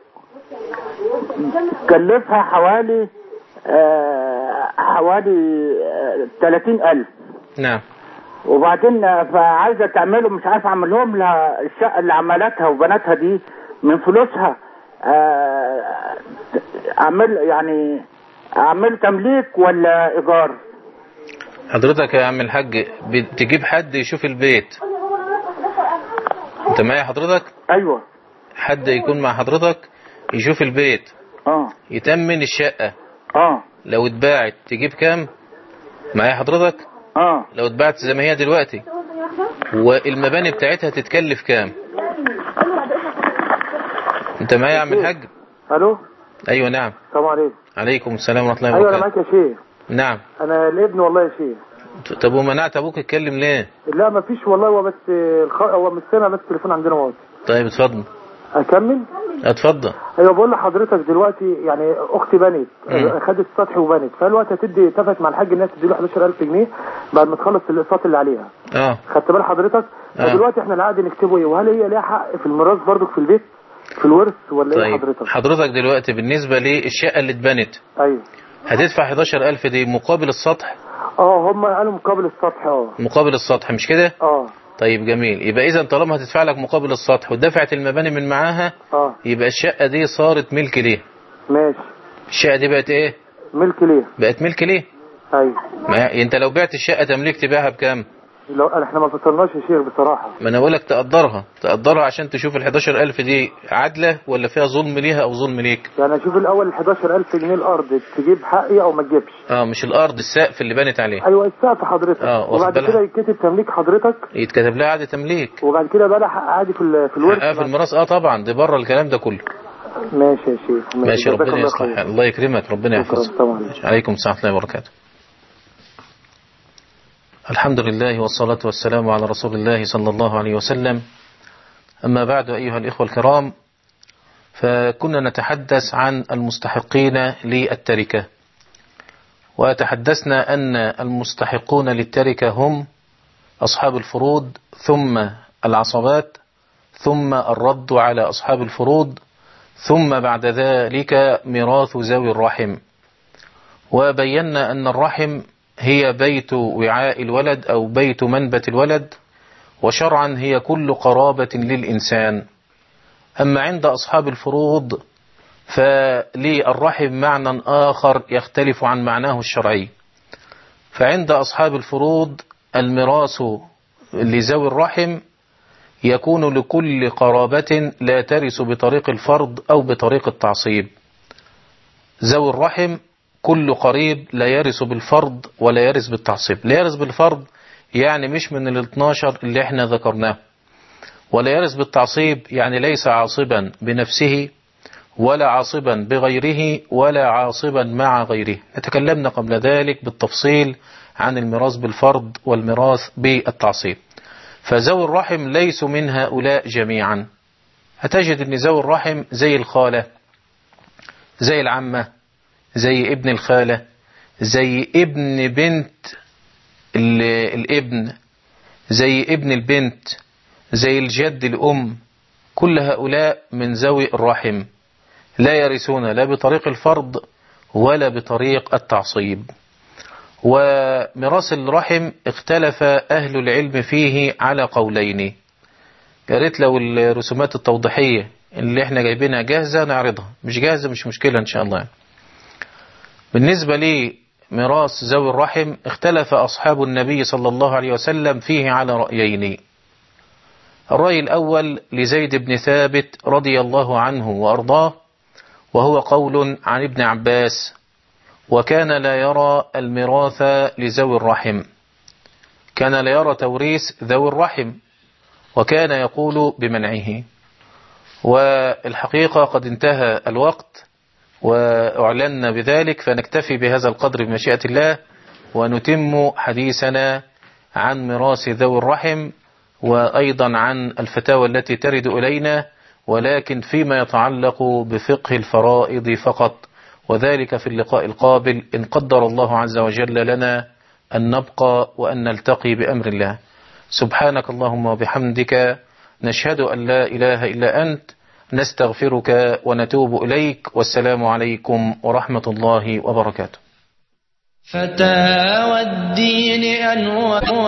كلفها حوالي آه حوالي ثلاثين ألف نعم وبعدين آه، فعايزة تعمله مش عارف أعمل لهم لها الشقة اللي عملتها وبناتها دي من فلوسها آه، أعمل يعني أعمل تمليك ولا إيجار؟ حضرتك يا عم الحاج بتجيب حد يشوف البيت انت معايا حضرتك أيوه حد يكون مع حضرتك يشوف البيت اه يتمن الشقة اه لو اتباعت تجيب كام معايا حضرتك اه لو اتباعت زي ما هي دلوقتي والمباني بتاعتها تتكلف كام انت معايا يا عم الحاج الو ايوه نعم السلام عليكم عليكم السلام ورحمه الله ايوه انا وبركاته معاك يا شيخ نعم انا الابن والله يا شيخ طب ومنعت ابوك يتكلم ليه لا ما فيش والله هو بس الخ... هو مش سامع بس التليفون عندنا واطي طيب اتفضل اكمل اتفضل ايوه بقول لحضرتك دلوقتي يعني اختي بنت مم. خدت سطح وبنت فالوقت هتدي اتفقت مع الحاج انها تدي له 11000 جنيه بعد ما تخلص الاقساط اللي عليها اه خدت بال حضرتك آه. فدلوقتي احنا العقد نكتبه ايه وهل هي ليها حق في الميراث برضك في البيت في الورث ولا ايه طيب حضرتك حضرتك دلوقتي بالنسبة للشقة اللي اتبنت ايوه هتدفع 11000 دي مقابل السطح اه هم قالوا مقابل السطح اه مقابل السطح مش كده اه طيب جميل يبقى اذا طالما هتدفع لك مقابل السطح ودفعت المباني من معاها اه يبقى الشقة دي صارت ملك ليه ماشي الشقة دي بقت ايه ملك ليه بقت ملك ليه ايوه ما انت لو بعت الشقة تمليك تبيعها بكام لو احنا ما فصلناش يا شيخ بصراحه ما انا بقولك تقدرها تقدرها عشان تشوف ال 11000 دي عادلة ولا فيها ظلم ليها او ظلم ليك يعني اشوف الاول ال 11000 جنيه الارض تجيب حقي او ما تجيبش اه مش الارض السقف اللي بنت عليه ايوه السقف حضرتك اه واخد وبعد بالك كده يتكتب تمليك حضرتك يتكتب لها عقد تمليك وبعد كده بقى لها حق عادي في ال- في الورث حقها في الميراث اه طبعا دي بره الكلام ده كله ماشي يا شيخ ماشي جزاك ربنا الله يصلح خير. حالك. الله يكرمك ربنا شكرا. يحفظك السلام عليكم. عليكم السلام ورحمة الله وبركاته الحمد لله والصلاة والسلام على رسول الله صلى الله عليه وسلم أما بعد أيها الإخوة الكرام فكنا نتحدث عن المستحقين للتركة وتحدثنا أن المستحقون للتركة هم أصحاب الفروض ثم العصبات ثم الرد على أصحاب الفروض ثم بعد ذلك ميراث ذوي الرحم وبينا أن الرحم هي بيت وعاء الولد أو بيت منبت الولد وشرعا هي كل قرابة للإنسان أما عند أصحاب الفروض فللرحم معنى آخر يختلف عن معناه الشرعي فعند أصحاب الفروض الميراث لذوي الرحم يكون لكل قرابة لا ترث بطريق الفرض أو بطريق التعصيب ذوي الرحم كل قريب لا يرث بالفرض ولا يرث بالتعصيب لا يرث بالفرض يعني مش من ال 12 اللي احنا ذكرناه ولا يرث بالتعصيب يعني ليس عاصبا بنفسه ولا عاصبا بغيره ولا عاصبا مع غيره تكلمنا قبل ذلك بالتفصيل عن الميراث بالفرض والميراث بالتعصيب فذوي الرحم ليسوا من هؤلاء جميعا هتجد ان ذوي الرحم زي الخالة زي العمة زي ابن الخالة زي ابن بنت الابن زي ابن البنت زي الجد الأم كل هؤلاء من ذوي الرحم لا يرثون لا بطريق الفرض ولا بطريق التعصيب وميراث الرحم اختلف أهل العلم فيه على قولين يا ريت لو الرسومات التوضيحية اللي احنا جايبينها جاهزة نعرضها مش جاهزة مش مشكلة ان شاء الله بالنسبة لي ميراث ذوي الرحم اختلف أصحاب النبي صلى الله عليه وسلم فيه على رأيين الرأي الأول لزيد بن ثابت رضي الله عنه وأرضاه وهو قول عن ابن عباس وكان لا يرى الميراث لذوي الرحم كان لا يرى توريث ذوي الرحم وكان يقول بمنعه والحقيقة قد انتهى الوقت وأعلنا بذلك فنكتفي بهذا القدر بمشيئة الله ونتم حديثنا عن ميراث ذوي الرحم وأيضا عن الفتاوى التي ترد إلينا ولكن فيما يتعلق بفقه الفرائض فقط وذلك في اللقاء القابل إن قدر الله عز وجل لنا أن نبقى وأن نلتقي بأمر الله سبحانك اللهم وبحمدك نشهد أن لا إله إلا أنت نستغفرك ونتوب إليك والسلام عليكم ورحمة الله وبركاته فتاوى الدين أنواع